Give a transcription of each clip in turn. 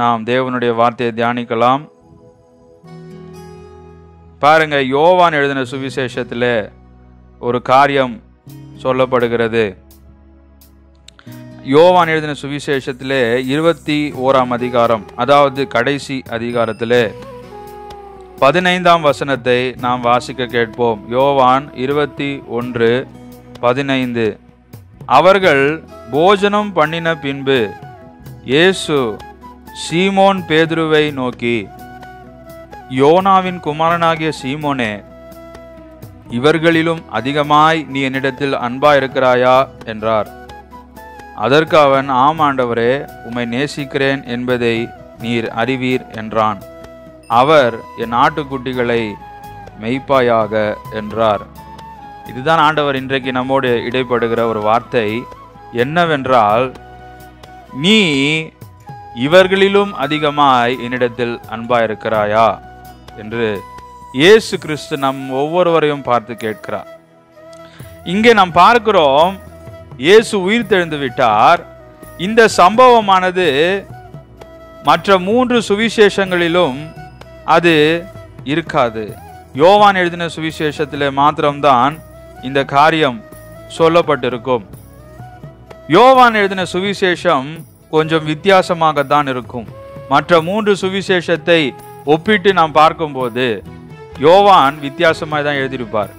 நாம் தேவனுடைய வார்த்தையை தியானிக்கலாம் பாருங்க யோவான் எழுதின சுவிசேஷத்தில் ஒரு காரியம் சொல்லப்படுகிறது யோவான் எழுதின சுவிசேஷத்திலே இருபத்தி ஓராம் அதிகாரம் அதாவது கடைசி அதிகாரத்திலே பதினைந்தாம் வசனத்தை நாம் வாசிக்க கேட்போம் யோவான் இருபத்தி ஒன்று பதினைந்து அவர்கள் போஜனம் பண்ணின பின்பு இயேசு சீமோன் பேதுருவை நோக்கி யோனாவின் குமாரனாகிய சீமோனே இவர்களிலும் அதிகமாய் நீ என்னிடத்தில் அன்பா இருக்கிறாயா என்றார் அதற்கு அவன் ஆம் ஆண்டவரே உம்மை நேசிக்கிறேன் என்பதை நீர் அறிவீர் என்றான் அவர் என் ஆட்டுக்குட்டிகளை மெய்ப்பாயாக என்றார் இதுதான் ஆண்டவர் இன்றைக்கு நம்மோடு இடைப்படுகிற ஒரு வார்த்தை என்னவென்றால் நீ இவர்களிலும் அதிகமாய் என்னிடத்தில் அன்பாயிருக்கிறாயா என்று இயேசு கிறிஸ்து நம் ஒவ்வொருவரையும் பார்த்து கேட்கிறார் இங்கே நாம் பார்க்கிறோம் இயேசு உயிர் தெழுந்து விட்டார் இந்த சம்பவமானது மற்ற மூன்று சுவிசேஷங்களிலும் அது இருக்காது யோவான் எழுதின சுவிசேஷத்திலே மாத்திரம்தான் இந்த காரியம் சொல்லப்பட்டிருக்கும் யோவான் எழுதின சுவிசேஷம் கொஞ்சம் வித்தியாசமாகத்தான் இருக்கும் மற்ற மூன்று சுவிசேஷத்தை ஒப்பிட்டு நாம் பார்க்கும்போது யோவான் வித்தியாசமாக தான் எழுதியிருப்பார்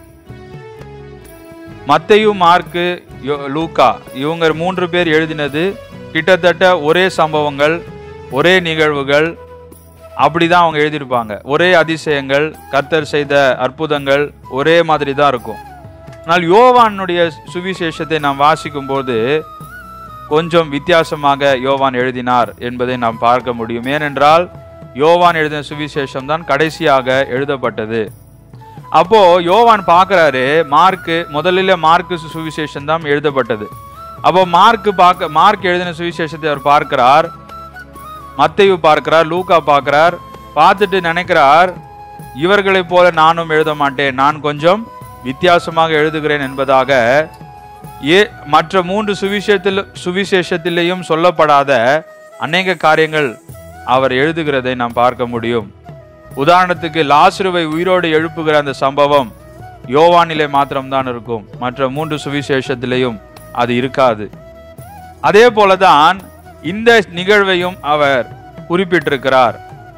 மத்தையு மார்க்கு யோ- லூக்கா இவங்க மூன்று பேர் எழுதினது கிட்டத்தட்ட ஒரே சம்பவங்கள் ஒரே நிகழ்வுகள் அப்படிதான் அவங்க எழுதியிருப்பாங்க ஒரே அதிசயங்கள் கர்த்தர் செய்த அற்புதங்கள் ஒரே மாதிரி தான் இருக்கும் ஆனால் யோவானுடைய சுவிசேஷத்தை நாம் வாசிக்கும்போது கொஞ்சம் வித்தியாசமாக யோவான் எழுதினார் என்பதை நாம் பார்க்க முடியும் ஏனென்றால் யோவான் எழுதின சுவிசேஷம் தான் கடைசியாக எழுதப்பட்டது அப்போ யோவான் பார்க்கறாரு மார்க்கு முதலில் மார்க்கு சு- சுவிசேஷம் தான் எழுதப்பட்டது அப்போ மார்க்கு பார்க்க மார்க் எழுதின சுவிசேஷத்தை அவர் பார்க்கிறார் மத்தையு பார்க்கிறார் லூக்கா பார்க்கிறார் பார்த்துட்டு நினைக்கிறார் இவர்களைப் போல நானும் எழுத மாட்டேன் நான் கொஞ்சம் வித்தியாசமாக எழுதுகிறேன் என்பதாக ஏ மற்ற மூன்று சுவிசேஷத்தில் சுவிசேஷத்திலேயும் சொல்லப்படாத அநேக காரியங்கள் அவர் எழுதுகிறதை நாம் பார்க்க முடியும் உதாரணத்துக்கு லாசுருவை உயிரோடு எழுப்புகிற அந்த சம்பவம் யோவானிலே மாத்திரம்தான் இருக்கும் மற்ற மூன்று சுவிசேஷத்திலேயும் அது இருக்காது அதே போலதான் இந்த நிகழ்வையும் அவர் குறிப்பிட்டிருக்கிறார்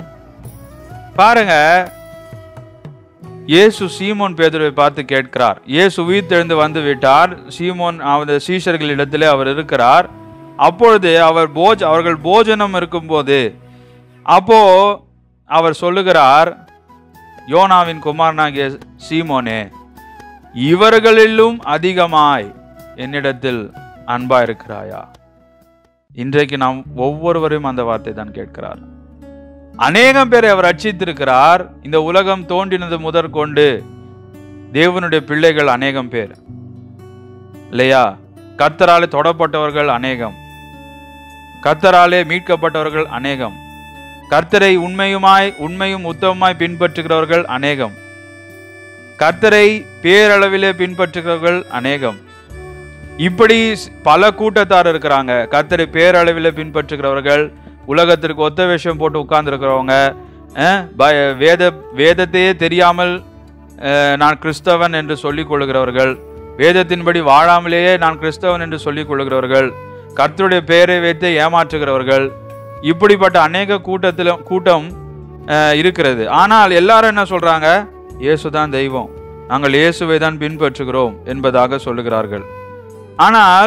பாருங்க இயேசு சீமோன் பேதுருவை பார்த்து கேட்கிறார் இயேசு உயிர்த்தெழுந்து வந்து விட்டார் சீமோன் அவரது சீஷர்களிடத்திலே அவர் இருக்கிறார் அப்பொழுது அவர் போஜ் அவர்கள் போஜனம் இருக்கும்போது அப்போ அவர் சொல்லுகிறார் யோனாவின் குமாரனாகிய சீமோனே இவர்களிலும் அதிகமாய் என்னிடத்தில் அன்பா இருக்கிறாயா இன்றைக்கு நாம் ஒவ்வொருவரையும் அந்த வார்த்தை தான் கேட்கிறார் அநேகம் பேரை அவர் ரட்சித்திருக்கிறார் இந்த உலகம் தோன்றினது முதற்கொண்டு தேவனுடைய பிள்ளைகள் அநேகம் பேர் இல்லையா கர்த்தராலே தொடப்பட்டவர்கள் அநேகம் கர்த்தராலே மீட்கப்பட்டவர்கள் அநேகம் கர்த்தரை உண்மையுமாய் உண்மையும் உத்தமமாய் பின்பற்றுகிறவர்கள் அநேகம் கர்த்தரை பேரளவிலே பின்பற்றுகிறவர்கள் அநேகம் இப்படி ஸ்- பல கூட்டத்தார் இருக்கிறாங்க கர்த்தரை பேரளவில் பின்பற்றுகிறவர்கள் உலகத்திற்கு ஒத்த விஷயம் போட்டு உட்கார்ந்துருக்கிறவங்க வேத வேதத்தையே தெரியாமல் அஹ், நான் கிறிஸ்தவன் என்று சொல்லிக் கொள்ளுகிறவர்கள் வேதத்தின்படி வாழாமலேயே நான் கிறிஸ்தவன் என்று சொல்லிக் கொள்ளுகிறவர்கள் கர்த்தருடைய பெயரை வைத்து ஏமாற்றுகிறவர்கள் இப்படிப்பட்ட அநேக கூட்டத்திலும் கூட்டம் அஹ், இருக்கிறது ஆனால் எல்லாரும் என்ன சொல்றாங்க இயேசுதான் தெய்வம் நாங்கள் இயேசுவை தான் பின்பற்றுகிறோம் என்பதாக சொல்லுகிறார்கள் ஆனால்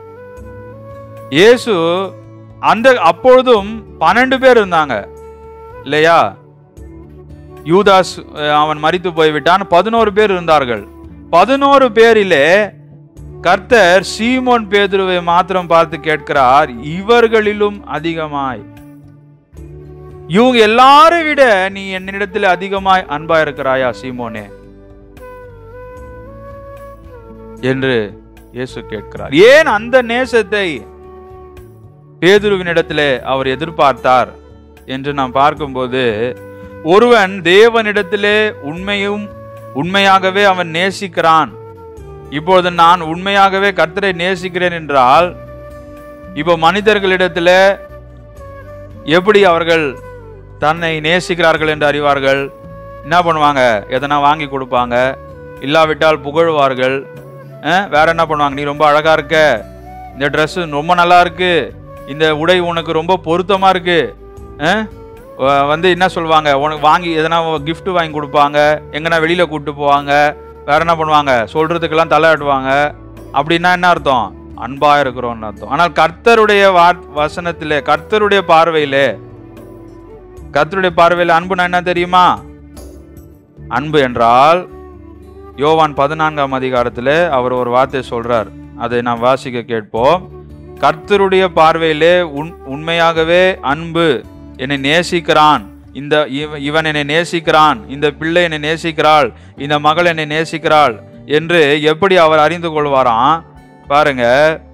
இயேசு அந்த அப்பொழுதும் பன்னெண்டு பேர் இருந்தாங்க இல்லையா யூதாஸ் அஹ், அவன் மரித்து போய்விட்டான் பதினோரு பேர் இருந்தார்கள் பதினோரு பேரிலே கர்த்தர் சீமோன் பேதுருவை மாத்திரம் பார்த்து கேட்கிறார் இவர்களிலும் அதிகமாய் இவங்க எல்லாரை விட நீ என்னிடத்தில் அதிகமாய் அன்பா இருக்கிறாயா சீமோனே என்று இயேசு கேட்கிறார் ஏன் அந்த நேசத்தை பேதுருவினிடத்திலே அவர் எதிர்பார்த்தார் என்று நாம் பார்க்கும்போது ஒருவன் தேவனிடத்திலே உண்மையும் உண்மையாகவே அவன் நேசிக்கிறான் இப்பொழுது நான் உண்மையாகவே கர்த்தரை நேசிக்கிறேன் என்றால் இப்போ மனிதர்களிடத்துல எப்படி அவர்கள் தன்னை நேசிக்கிறார்கள் என்று அறிவார்கள் என்ன பண்ணுவாங்க எதனா வாங்கி கொடுப்பாங்க இல்லாவிட்டால் புகழ்வார்கள் அஹ், வேற என்ன பண்ணுவாங்க நீ ரொம்ப அழகா இருக்க இந்த Dress ரொம்ப நல்லா இருக்கு இந்த உடை உனக்கு ரொம்ப பொருத்தமா இருக்கு அஹ், வ- வந்து என்ன சொல்லுவாங்க உனக்கு வாங்கி எதனா gift வாங்கி கொடுப்பாங்க எங்கன்னா வெளியில கூட்டு போவாங்க வேற என்ன பண்ணுவாங்க சொல்றதுக்கெல்லாம் தலையாட்டுவாங்க அப்படின்னா என்ன அர்த்தம் அன்பா இருக்கிறோம்னு அர்த்தம் ஆனால் கர்த்தருடைய வார் வசனத்திலே கர்த்தருடைய பார்வையிலே கர்த்தருடைய பார்வையில் அன்புனா என்ன தெரியுமா அன்பு என்றால் யோவான் பதினான்காம் அதிகாரத்திலே அவர் ஒரு வார்த்தை சொல்றார் அதை நாம் வாசிக்க கேட்போம் கர்த்தருடைய பார்வையிலே உண் உண்மையாகவே அன்பு என்னை நேசிக்கிறான் இந்த இவ- இவன் என்னை நேசிக்கிறான் இந்த பிள்ளை என்னை நேசிக்கிறாள் இந்த மகள் என்னை நேசிக்கிறாள் என்று எப்படி அவர் அறிந்து கொள்வாராம் பாருங்க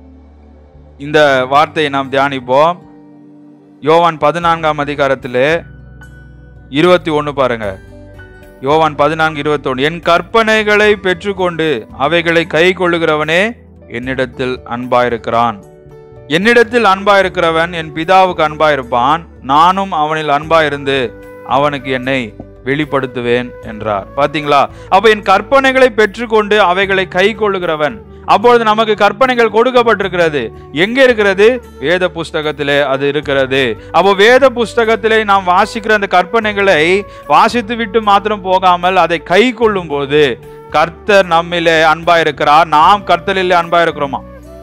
இந்த வார்த்தையை நாம் தியானிப்போம் யோவான் பதினான்காம் அதிகாரத்திலே இருபத்தி ஒன்று பாருங்க யோவான் பதினான்கு இருபத்தொன்று என் கற்பனைகளை பெற்றுக்கொண்டு அவைகளை கை கொள்ளுகிறவனே என்னிடத்தில் அன்பாயிருக்கிறான் என்னிடத்தில் அன்பாயிருக்கிறவன் என் பிதாவுக்கு அன்பாயிருப்பான் நானும் அவனில் அன்பாயிருந்து அவனுக்கு என்னை வெளிப்படுத்துவேன் என்றார் பாத்தீங்களா அப்ப என் கற்பனைகளை பெற்றுக்கொண்டு அவைகளை கை கொள்ளுகிறவன் அப்பொழுது நமக்கு கற்பனைகள் கொடுக்கப்பட்டிருக்கிறது எங்க இருக்கிறது வேத புஸ்தகத்திலே அது இருக்கிறது அப்போ வேத புஸ்தகத்திலே நாம் வாசிக்கிற அந்த கற்பனைகளை வாசித்து விட்டு மாத்திரம் போகாமல் அதை கை கொள்ளும் போது கர்த்தர் நம்மிலே அன்பா இருக்கிறார் நாம் கர்த்தரிலே அன்பா இருக்கிறோமா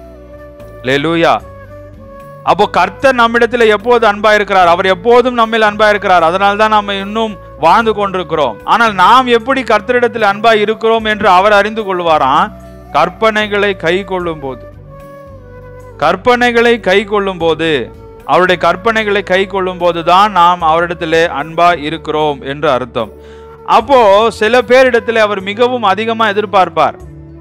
லூயா அப்போ கர்த்தர் நம்மிடத்தில் எப்போது அன்பா இருக்கிறார் அவர் எப்போதும் நம்மில் அன்பா இருக்கிறார் அதனால தான் நம்ம இன்னும் வாழ்ந்து கொண்டிருக்கிறோம் ஆனால் நாம் எப்படி கர்த்தரிடத்தில் அன்பா இருக்கிறோம் என்று அவர் அறிந்து கொள்வாராம் கற்பனைகளை கை கொள்ளும் போது கற்பனைகளை கை கொள்ளும் போது அவருடைய கற்பனைகளை கை கொள்ளும் போதுதான் நாம் அவரிடத்திலே அன்பா இருக்கிறோம் என்று அர்த்தம் அப்போ சில பேரிடத்திலே அவர் மிகவும் அதிகமா எதிர்பார்ப்பார்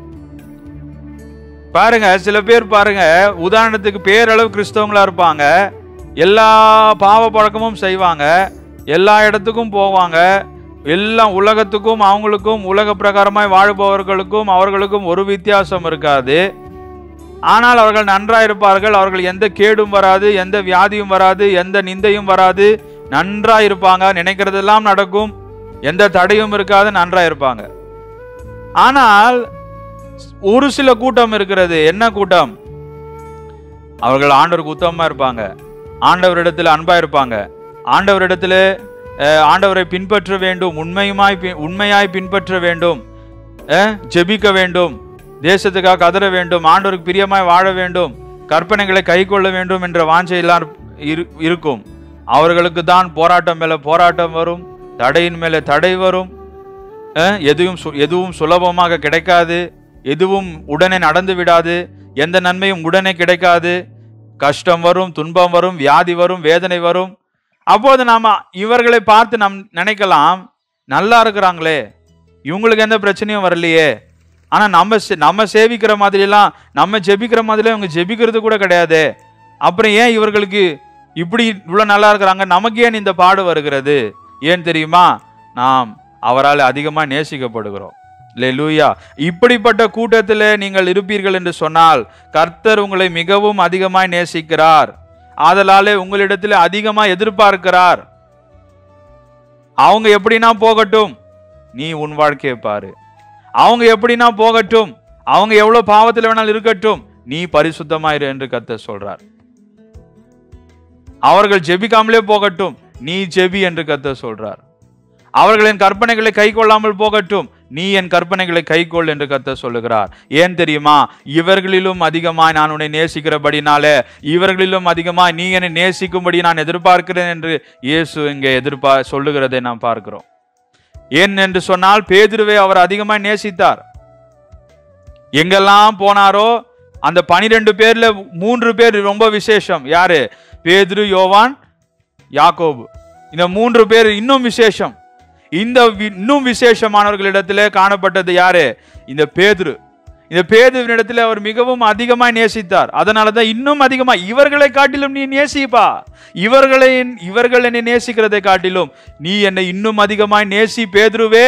பாருங்க சில பேர் பாருங்க உதாரணத்துக்கு பேரளவு கிறிஸ்தவங்களா இருப்பாங்க எல்லா பாவ பழக்கமும் செய்வாங்க எல்லா இடத்துக்கும் போவாங்க எல்லாம் உலகத்துக்கும் அவங்களுக்கும் உலக பிரகாரமாய் வாழ்பவர்களுக்கும் அவர்களுக்கும் ஒரு வித்தியாசம் இருக்காது ஆனால் அவர்கள் நன்றாக இருப்பார்கள் அவர்கள் எந்த கேடும் வராது எந்த வியாதியும் வராது எந்த நிந்தையும் வராது நன்றா இருப்பாங்க நினைக்கிறதெல்லாம் நடக்கும் எந்த தடையும் இருக்காது நன்றா இருப்பாங்க ஆனால் ஒரு சில கூட்டம் இருக்கிறது என்ன கூட்டம் அவர்கள் ஆண்டவருக்கு உத்தமமா இருப்பாங்க ஆண்டவரிடத்தில் அன்பா இருப்பாங்க ஆண்டவரிடத்தில் அஹ், ஆண்டவரை பின்பற்ற வேண்டும் உண்மையுமாய் பி- உண்மையாய் பின்பற்ற வேண்டும் அஹ், ஜெபிக்க வேண்டும் தேசத்துக்காக கதற வேண்டும் ஆண்டவருக்கு பிரியமாய் வாழ வேண்டும் கற்பனைகளை கை கொள்ள வேண்டும் என்ற வாஞ்சையெல்லாம் இரு- இருக்கும் அவர்களுக்கு தான் போராட்டம் மேல போராட்டம் வரும் தடையின் மேல தடை வரும் அஹ், எதுவும் சு- எதுவும் சுலபமாக கிடைக்காது எதுவும் உடனே நடந்து விடாது எந்த நன்மையும் உடனே கிடைக்காது கஷ்டம் வரும் துன்பம் வரும் வியாதி வரும் வேதனை வரும் அப்போது நாம இவர்களை பார்த்து நம் நினைக்கலாம் நல்லா இருக்கிறாங்களே இவங்களுக்கு எந்த பிரச்சனையும் வரலையே ஆனா நம்ம சே- நம்ம சேவிக்கிற மாதிரிலாம் நம்ம ஜெபிக்கிற மாதிரிலாம் இவங்க ஜெபிக்கிறது கூட கிடையாது அப்புறம் ஏன் இவர்களுக்கு இப்படி இவ்வளவு நல்லா இருக்கிறாங்க நமக்கு ஏன் இந்த பாடு வருகிறது ஏன் தெரியுமா நாம் அவரால் அதிகமாக நேசிக்கப்படுகிறோம் லூயா இப்படிப்பட்ட கூட்டத்தில் நீங்கள் இருப்பீர்கள் என்று சொன்னால் கர்த்தர் உங்களை மிகவும் அதிகமாய் நேசிக்கிறார் ஆதலாலே உங்களிடத்தில் அதிகமாக எதிர்பார்க்கிறார் அவங்க எப்படின்னா போகட்டும் நீ உன் வாழ்க்கையை பாரு அவங்க எப்படின்னா போகட்டும் அவங்க எவ்வளவு பாவத்தில் வேணாலும் இருக்கட்டும் நீ பரிசுத்தமாயிரு என்று கர்த்தர் சொல்றார் அவர்கள் ஜெபிக்காமலே போகட்டும் நீ ஜெபி என்று கர்த்தர் சொல்றார் அவர்களின் கற்பனைகளை கை கொள்ளாமல் போகட்டும் நீ என் கற்பனைகளை கைக்கொள் என்று கர்த்தர் சொல்லுகிறார் ஏன் தெரியுமா இவர்களிலும் அதிகமாய் நான் உன்னை நேசிக்கிறபடினாலே இவர்களிலும் அதிகமாய் நீ என்னை நேசிக்கும்படி நான் எதிர்பார்க்கிறேன் என்று இயேசு இங்கே எதிர்பார் சொல்லுகிறதை நாம் பார்க்கிறோம் ஏன் என்று சொன்னால் பேதுருவை அவர் அதிகமாய் நேசித்தார் எங்கெல்லாம் போனாரோ அந்த பனிரெண்டு பேர்ல மூன்று பேர் ரொம்ப விசேஷம் யாரு பேதுரு யோவான் யாக்கோபு இந்த மூன்று பேர் இன்னும் விசேஷம் இந்த வி- இன்னும் விசேஷமானவர்களிடத்திலே காணப்பட்டது யாரு இந்த பேதுரு இந்த பேதுவினிடத்தில் அவர் மிகவும் அதிகமாய் நேசித்தார் அதனால தான் இன்னும் அதிகமா இவர்களை காட்டிலும் நீ நேசிப்பா இவர்களை இவர்கள் என்னை நேசிக்கிறதை காட்டிலும் நீ என்னை இன்னும் அதிகமாய் நேசி பேதுருவே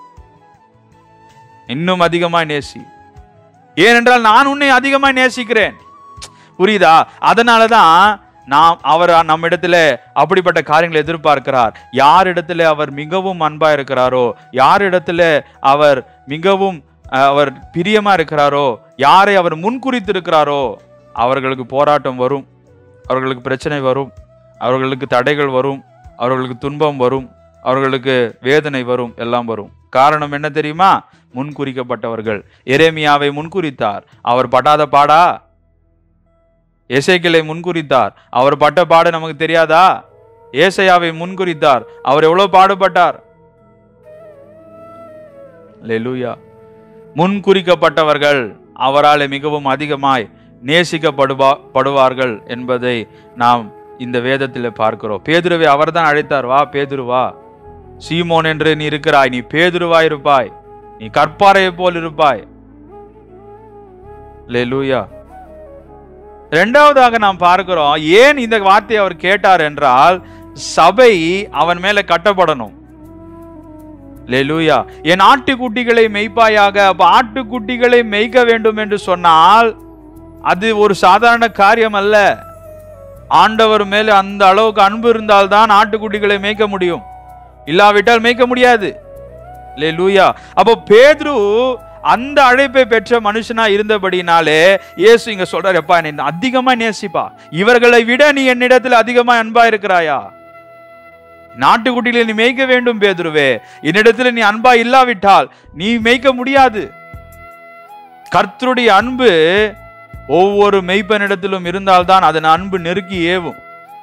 இன்னும் அதிகமாய் நேசி ஏனென்றால் நான் உன்னை அதிகமாய் நேசிக்கிறேன் புரியுதா அதனால தான் நாம் அவர் நம்மிடத்துல அப்படிப்பட்ட காரியங்களை எதிர்பார்க்கிறார் யாரிடத்துல அவர் மிகவும் அன்பா இருக்கிறாரோ யாரிடத்துல அவர் மிகவும் அஹ், அவர் பிரியமா இருக்கிறாரோ யாரை அவர் முன்குறித்திருக்கிறாரோ அவர்களுக்கு போராட்டம் வரும் அவர்களுக்கு பிரச்சனை வரும் அவர்களுக்கு தடைகள் வரும் அவர்களுக்கு துன்பம் வரும் அவர்களுக்கு வேதனை வரும் எல்லாம் வரும் காரணம் என்ன தெரியுமா முன்குறிக்கப்பட்டவர்கள் எரேமியாவை முன்குறித்தார் அவர் படாத பாடா எசேக்கியலை முன்குறித்தார் அவர் பட்ட பாடு நமக்கு தெரியாதா ஏசையாவை முன்குறித்தார் அவர் எவ்வளவு பாடுபட்டார் லெலூயா முன்குறிக்கப்பட்டவர்கள் அவரால் மிகவும் அதிகமாய் நேசிக்கப்படுவா படுவார்கள் என்பதை நாம் இந்த வேதத்தில் பார்க்கிறோம் பேதுருவை அவர்தான் அழைத்தார் வா பேதுரு வா சீமோன் என்று நீ இருக்கிறாய் நீ பேதுருவாய் இருப்பாய் நீ கற்பாறையை போல் இருப்பாய் லெலூயா இரண்டாவதாக நாம் பார்க்கிறோம் ஏன் இந்த வார்த்தையை அவர் கேட்டார் என்றால் சபை அவன் மேல கட்டப்படணும் லெலூயா என் ஆட்டுக்குட்டிகளை மெய்ப்பாயாக அப்ப ஆட்டுக்குட்டிகளை மேய்க்க வேண்டும் என்று சொன்னால் அது ஒரு சாதாரண காரியம் அல்ல ஆண்டவர் மேல அந்த அளவுக்கு அன்பு இருந்தால்தான் ஆட்டுக்குட்டிகளை மேய்க்க முடியும் இல்லாவிட்டால் மேய்க்க முடியாது லூயா அப்போ பேதுரு அந்த அழைப்பை பெற்ற மனுஷனா இருந்தபடினாலே இயேசு இங்க சொல்றாரு எப்பா என்னை அதிகமா நேசிப்பா இவர்களை விட நீ என்னிடத்தில் அதிகமா அன்பா இருக்கிறாயா நாட்டுக்குட்டிகளை நீ மேய்க்க வேண்டும் பேதுருவே என்னிடத்தில் நீ அன்பா இல்லாவிட்டால் நீ மேய்க்க முடியாது கர்த்தருடைய அன்பு ஒவ்வொரு மெய்ப்பனிடத்திலும் இருந்தால்தான் அதன் அன்பு நெருக்கி ஏவும்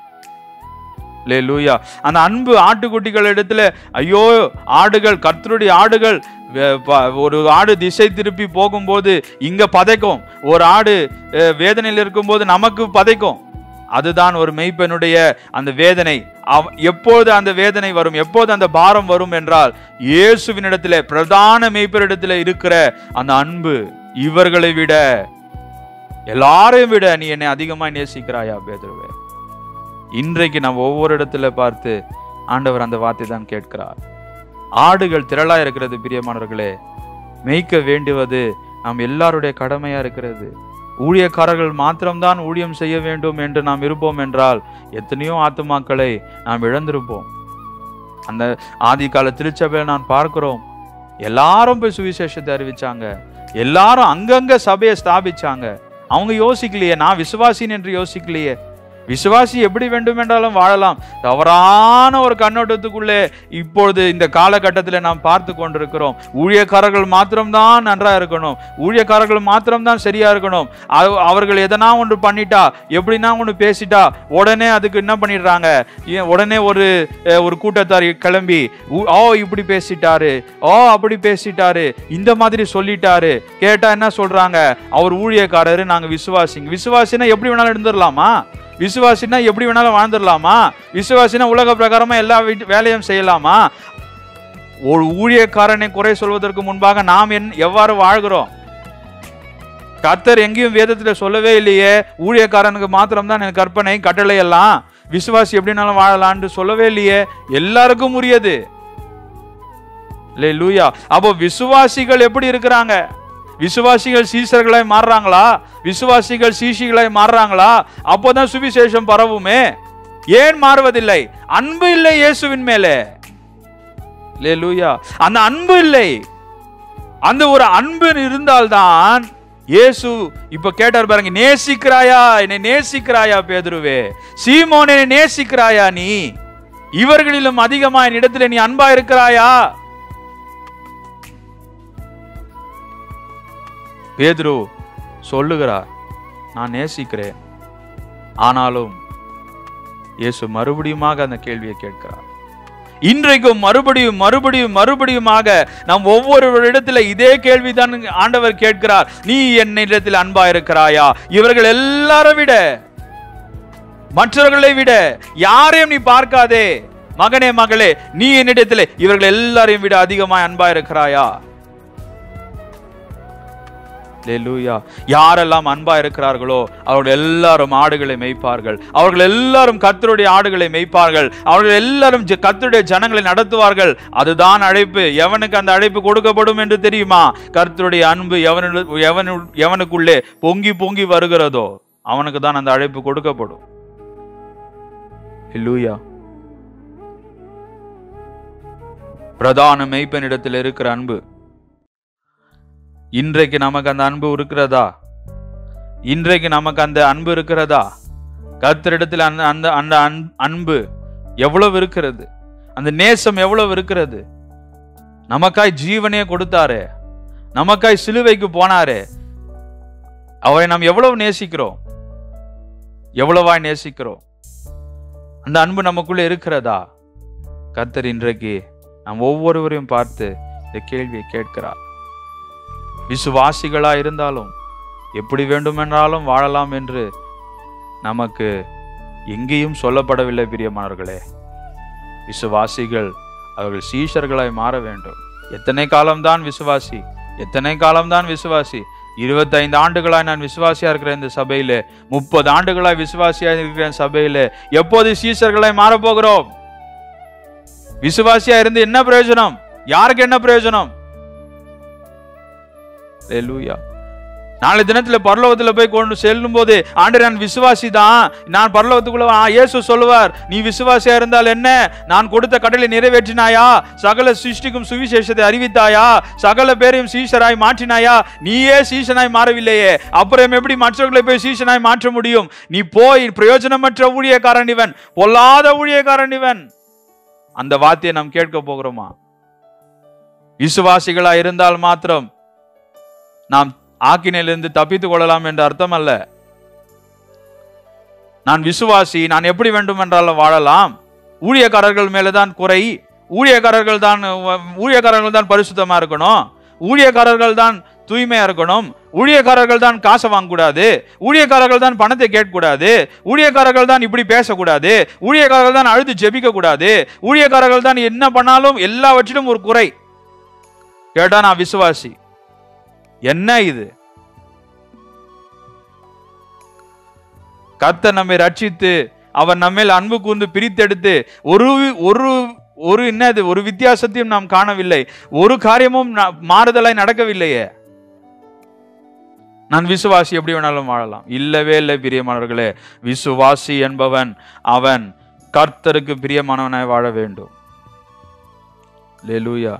லூயா அந்த அன்பு ஆட்டுக்குட்டிகள் இடத்துல ஐயோ ஆடுகள் கர்த்தருடைய ஆடுகள் வே- ப- ஒரு ஆடு திசை திருப்பி போகும்போது இங்க பதைக்கும் ஒரு ஆடு அஹ், வேதனையில் இருக்கும்போது நமக்கு பதைக்கும் அதுதான் ஒரு மெய்ப்பெண்ணுடைய அந்த வேதனை அவ- எப்போது அந்த வேதனை வரும் எப்போது அந்த பாரம் வரும் என்றால் இயேசுவினிடத்துல பிரதான மெய்ப்பரிடத்துல இருக்கிற அந்த அன்பு இவர்களை விட எல்லாரையும் விட நீ என்னை அதிகமாய் நேசிக்கிறாயா பேதுருவே இன்றைக்கு நாம் ஒவ்வொரு இடத்துல பார்த்து ஆண்டவர் அந்த வார்த்தை தான் கேட்கிறார் ஆடுகள் திரளா இருக்கிறது பிரியமானவர்களே மேய்க்க வேண்டுவது நாம் எல்லாருடைய கடமையா இருக்கிறது ஊழியக்காரர்கள் மாத்திரம்தான் ஊழியம் செய்ய வேண்டும் என்று நாம் இருப்போம் என்றால் எத்தனையோ ஆத்துமாக்களை நாம் இழந்திருப்போம் அந்த ஆதி கால திருச்சபையில் நான் பார்க்கிறோம் எல்லாரும் போய் சுவிசேஷத்தை அறிவிச்சாங்க எல்லாரும் அங்கங்க சபையை ஸ்தாபிச்சாங்க அவங்க யோசிக்கலையே நான் விசுவாசின் என்று யோசிக்கலையே விசுவாசி எப்படி வேண்டுமென்றாலும் வாழலாம் தவறான ஒரு கண்ணோட்டத்துக்குள்ளே இப்பொழுது இந்த காலகட்டத்தில் நாம் பார்த்து கொண்டிருக்கிறோம் ஊழியக்காரர்கள் மாத்திரம்தான் நன்றா இருக்கணும் ஊழியக்காரர்கள் மாத்திரம்தான் சரியா இருக்கணும் அவ- அவர்கள் எதனா ஒன்று பண்ணிட்டா எப்படின்னா ஒன்று பேசிட்டா உடனே அதுக்கு என்ன பண்ணிடுறாங்க ஏன் உடனே ஒரு அஹ், ஒரு கூட்டத்தார் கிளம்பி "ஊ- ஓ இப்படி பேசிட்டாரு ஓ அப்படி பேசிட்டாரு இந்த மாதிரி சொல்லிட்டாரு கேட்டா என்ன சொல்றாங்க அவர் ஊழியக்காரரு நாங்க விசுவாசிங்க விசுவாசினா எப்படி வேணாலும் இருந்துடலாமா விசுவாசினா எப்படி வேணாலும் வாழ்ந்துடலாமா விசுவாசினா உலக பிரகாரமா எல்லா வீட்டு வேலையும் செய்யலாமா ஒரு ஊழியக்காரனை குறை சொல்வதற்கு முன்பாக நாம் என் எவ்வாறு வாழ்கிறோம் கர்த்தர் எங்கேயும் வேதத்துல சொல்லவே இல்லையே ஊழியக்காரனுக்கு மாத்திரம்தான் எனக்கு கற்பனை கட்டளை எல்லாம் விசுவாசி எப்படினாலும் வாழலாம்னு சொல்லவே இல்லையே எல்லாருக்கும் உரியது லூயா அப்போ விசுவாசிகள் எப்படி இருக்கிறாங்க விசுவாசிகள் சீசர்களாய் மாறுறாங்களா விசுவாசிகள் சீஷிகளாய் மாறுறாங்களா அப்போதான் சுவிசேஷம் பரவுமே ஏன் மாறுவதில்லை அன்பு இல்லை இயேசுவின் மேலே லூயா அந்த அன்பு இல்லை அந்த ஒரு அன்பு இருந்தால்தான் இயேசு இப்ப கேட்டார் பாருங்க நேசிக்கிறாயா என்னை நேசிக்கிறாயா பேதுருவே சீமோன் என்னை நேசிக்கிறாயா நீ இவர்களிலும் அதிகமா என் இடத்துல நீ அன்பா இருக்கிறாயா பேதுரு சொல்லுகிறார் நான் நேசிக்கிறேன் ஆனாலும் இயேசு மறுபடியுமாக அந்த கேள்வியை கேட்கிறார் இன்றைக்கும் மறுபடியும் மறுபடியும் மறுபடியுமாக நாம் ஒவ்வொரு இடத்துல இதே கேள்விதான் ஆண்டவர் கேட்கிறார் நீ என்னிடத்தில் அன்பா இருக்கிறாயா இவர்கள் எல்லாரை விட மற்றவர்களை விட யாரையும் நீ பார்க்காதே மகனே மகளே நீ என்னிடத்தில் இவர்கள் எல்லாரையும் விட அதிகமாய் அன்பா இருக்கிறாயா லூயா யாரெல்லாம் அன்பா இருக்கிறார்களோ அவர்கள் எல்லாரும் ஆடுகளை மேய்ப்பார்கள் அவர்கள் எல்லாரும் கர்த்தருடைய ஆடுகளை மேய்ப்பார்கள் அவர்கள் எல்லாரும் ஜ- கர்த்தருடைய ஜனங்களை நடத்துவார்கள் அதுதான் அழைப்பு எவனுக்கு அந்த அழைப்பு கொடுக்கப்படும் என்று தெரியுமா கர்த்தருடைய அன்பு எவனு எவனு எவனுக்குள்ளே பொங்கி பொங்கி வருகிறதோ அவனுக்கு தான் அந்த அழைப்பு கொடுக்கப்படும் லூயா பிரதான மெய்ப்பனிடத்தில் இருக்கிற அன்பு இன்றைக்கு நமக்கு அந்த அன்பு இருக்கிறதா இன்றைக்கு நமக்கு அந்த அன்பு இருக்கிறதா கர்த்தரிடத்தில் அந்த அந்த அந்த அன்- அன்பு எவ்வளவு இருக்கிறது அந்த நேசம் எவ்வளவு இருக்கிறது நமக்காய் ஜீவனே கொடுத்தாரே நமக்காய் சிலுவைக்கு போனாரே அவரை நாம் எவ்வளவு நேசிக்கிறோம் எவ்வளவாய் நேசிக்கிறோம் அந்த அன்பு நமக்குள்ள இருக்கிறதா கர்த்தர் இன்றைக்கு நாம் ஒவ்வொருவரையும் பார்த்து இந்த கேள்வியை கேட்கிறார் விசுவாசிகளா இருந்தாலும் எப்படி வேண்டுமென்றாலும் வாழலாம் என்று நமக்கு எங்கேயும் சொல்லப்படவில்லை பிரியமானவர்களே விசுவாசிகள் அவர்கள் சீஷர்களாய் மாற வேண்டும் எத்தனை காலம்தான் விசுவாசி எத்தனை காலம்தான் விசுவாசி இருபத்தைந்து ஆண்டுகளாய் நான் விசுவாசியா இருக்கிற இந்த சபையில முப்பது ஆண்டுகளாய் விசுவாசியா இருக்கிற இந்த சபையில எப்போது சீஷர்களாய் மாறப் போகிறோம் விசுவாசியா இருந்து என்ன பிரயோஜனம் யாருக்கு என்ன பிரயோஜனம் ஹalleluya நாளை தினத்துல பரலோகத்துல போய் கொண்டு செல்லும் போது ஆண்டு நான் விசுவாசி தான் நான் பரலோகத்துக்குள்ள வா- ஆ, இயேசு சொல்லுவார் நீ விசுவாசியா இருந்தால் என்ன நான் கொடுத்த கடலை நிறைவேற்றினாயா சகல சிருஷ்டிக்கும் சுவிசேஷத்தை அறிவித்தாயா சகல பேரையும் சீஷராய் மாற்றினாயா நீயே சீஷனாய் மாறவில்லையே அப்புறம் எப்படி மற்றவர்களை போய் சீஷனாய் மாற்ற முடியும் நீ போய் பிரயோஜனமற்ற ஊழியக்காரன் இவன் பொல்லாத ஊழியக்காரன் இவன் அந்த வார்த்தையை நாம் கேட்க போகிறோமா விசுவாசிகளா இருந்தால் மாத்திரம் நாம் ஆக்கினையிலிருந்து தப்பித்துக் கொள்ளலாம் என்ற அர்த்தம் அல்ல நான் விசுவாசி நான் எப்படி வேண்டும் என்றாலும் வாழலாம் ஊழியக்காரர்கள் மேலதான் குறை ஊழியக்காரர்கள் தான் ஊழியக்காரர்கள் தான் பரிசுத்தமா இருக்கணும் ஊழியக்காரர்கள் தான் தூய்மையா இருக்கணும் ஊழியக்காரர்கள் தான் காசை வாங்கக்கூடாது ஊழியக்காரர்கள் தான் பணத்தை கேட்கக்கூடாது ஊழியக்காரர்கள் தான் இப்படி பேசக்கூடாது ஊழியக்காரர்கள் தான் அழுது ஜெபிக்க கூடாது ஊழியக்காரர்கள் தான் என்ன பண்ணாலும் எல்லாவற்றிலும் ஒரு குறை கேட்டா நான் விசுவாசி என்ன இது கர்த்தர் நம்மை ரட்சித்து அவர் நம்மேல் அன்பு கூர்ந்து பிரித்தெடுத்து ஒரு ஒரு ஒரு என்னது ஒரு வித்தியாசத்தையும் நாம் காணவில்லை ஒரு காரியமும் நா- மாறுதலாய் நடக்கவில்லையே நான் விசுவாசி எப்படி வேணாலும் வாழலாம் இல்லவே இல்லை பிரியமானவர்களே விசுவாசி என்பவன் அவன் கர்த்தருக்கு பிரியமானவனாய் வாழ வேண்டும் லெலூயா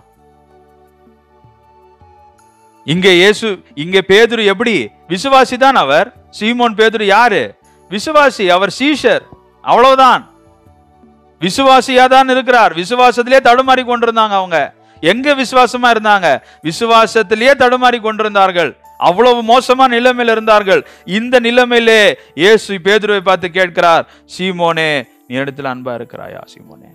இங்கே இயேசு இங்கே பேதுரு எப்படி விசுவாசி தான் அவர் சீமோன் பேதுரு யாரு விசுவாசி அவர் சீஷர் அவ்வளவுதான் விசுவாசியா தான் இருக்கிறார் விசுவாசத்திலே தடுமாறி கொண்டிருந்தாங்க அவங்க எங்க விசுவாசமா இருந்தாங்க விசுவாசத்திலேயே தடுமாறி கொண்டிருந்தார்கள் அவ்வளவு மோசமான நிலைமையில் இருந்தார்கள் இந்த நிலைமையிலே இயேசு பேதுருவை பார்த்து கேட்கிறார் சீமோனே நீ இடத்துல அன்பா இருக்கிறாயா சீமோனே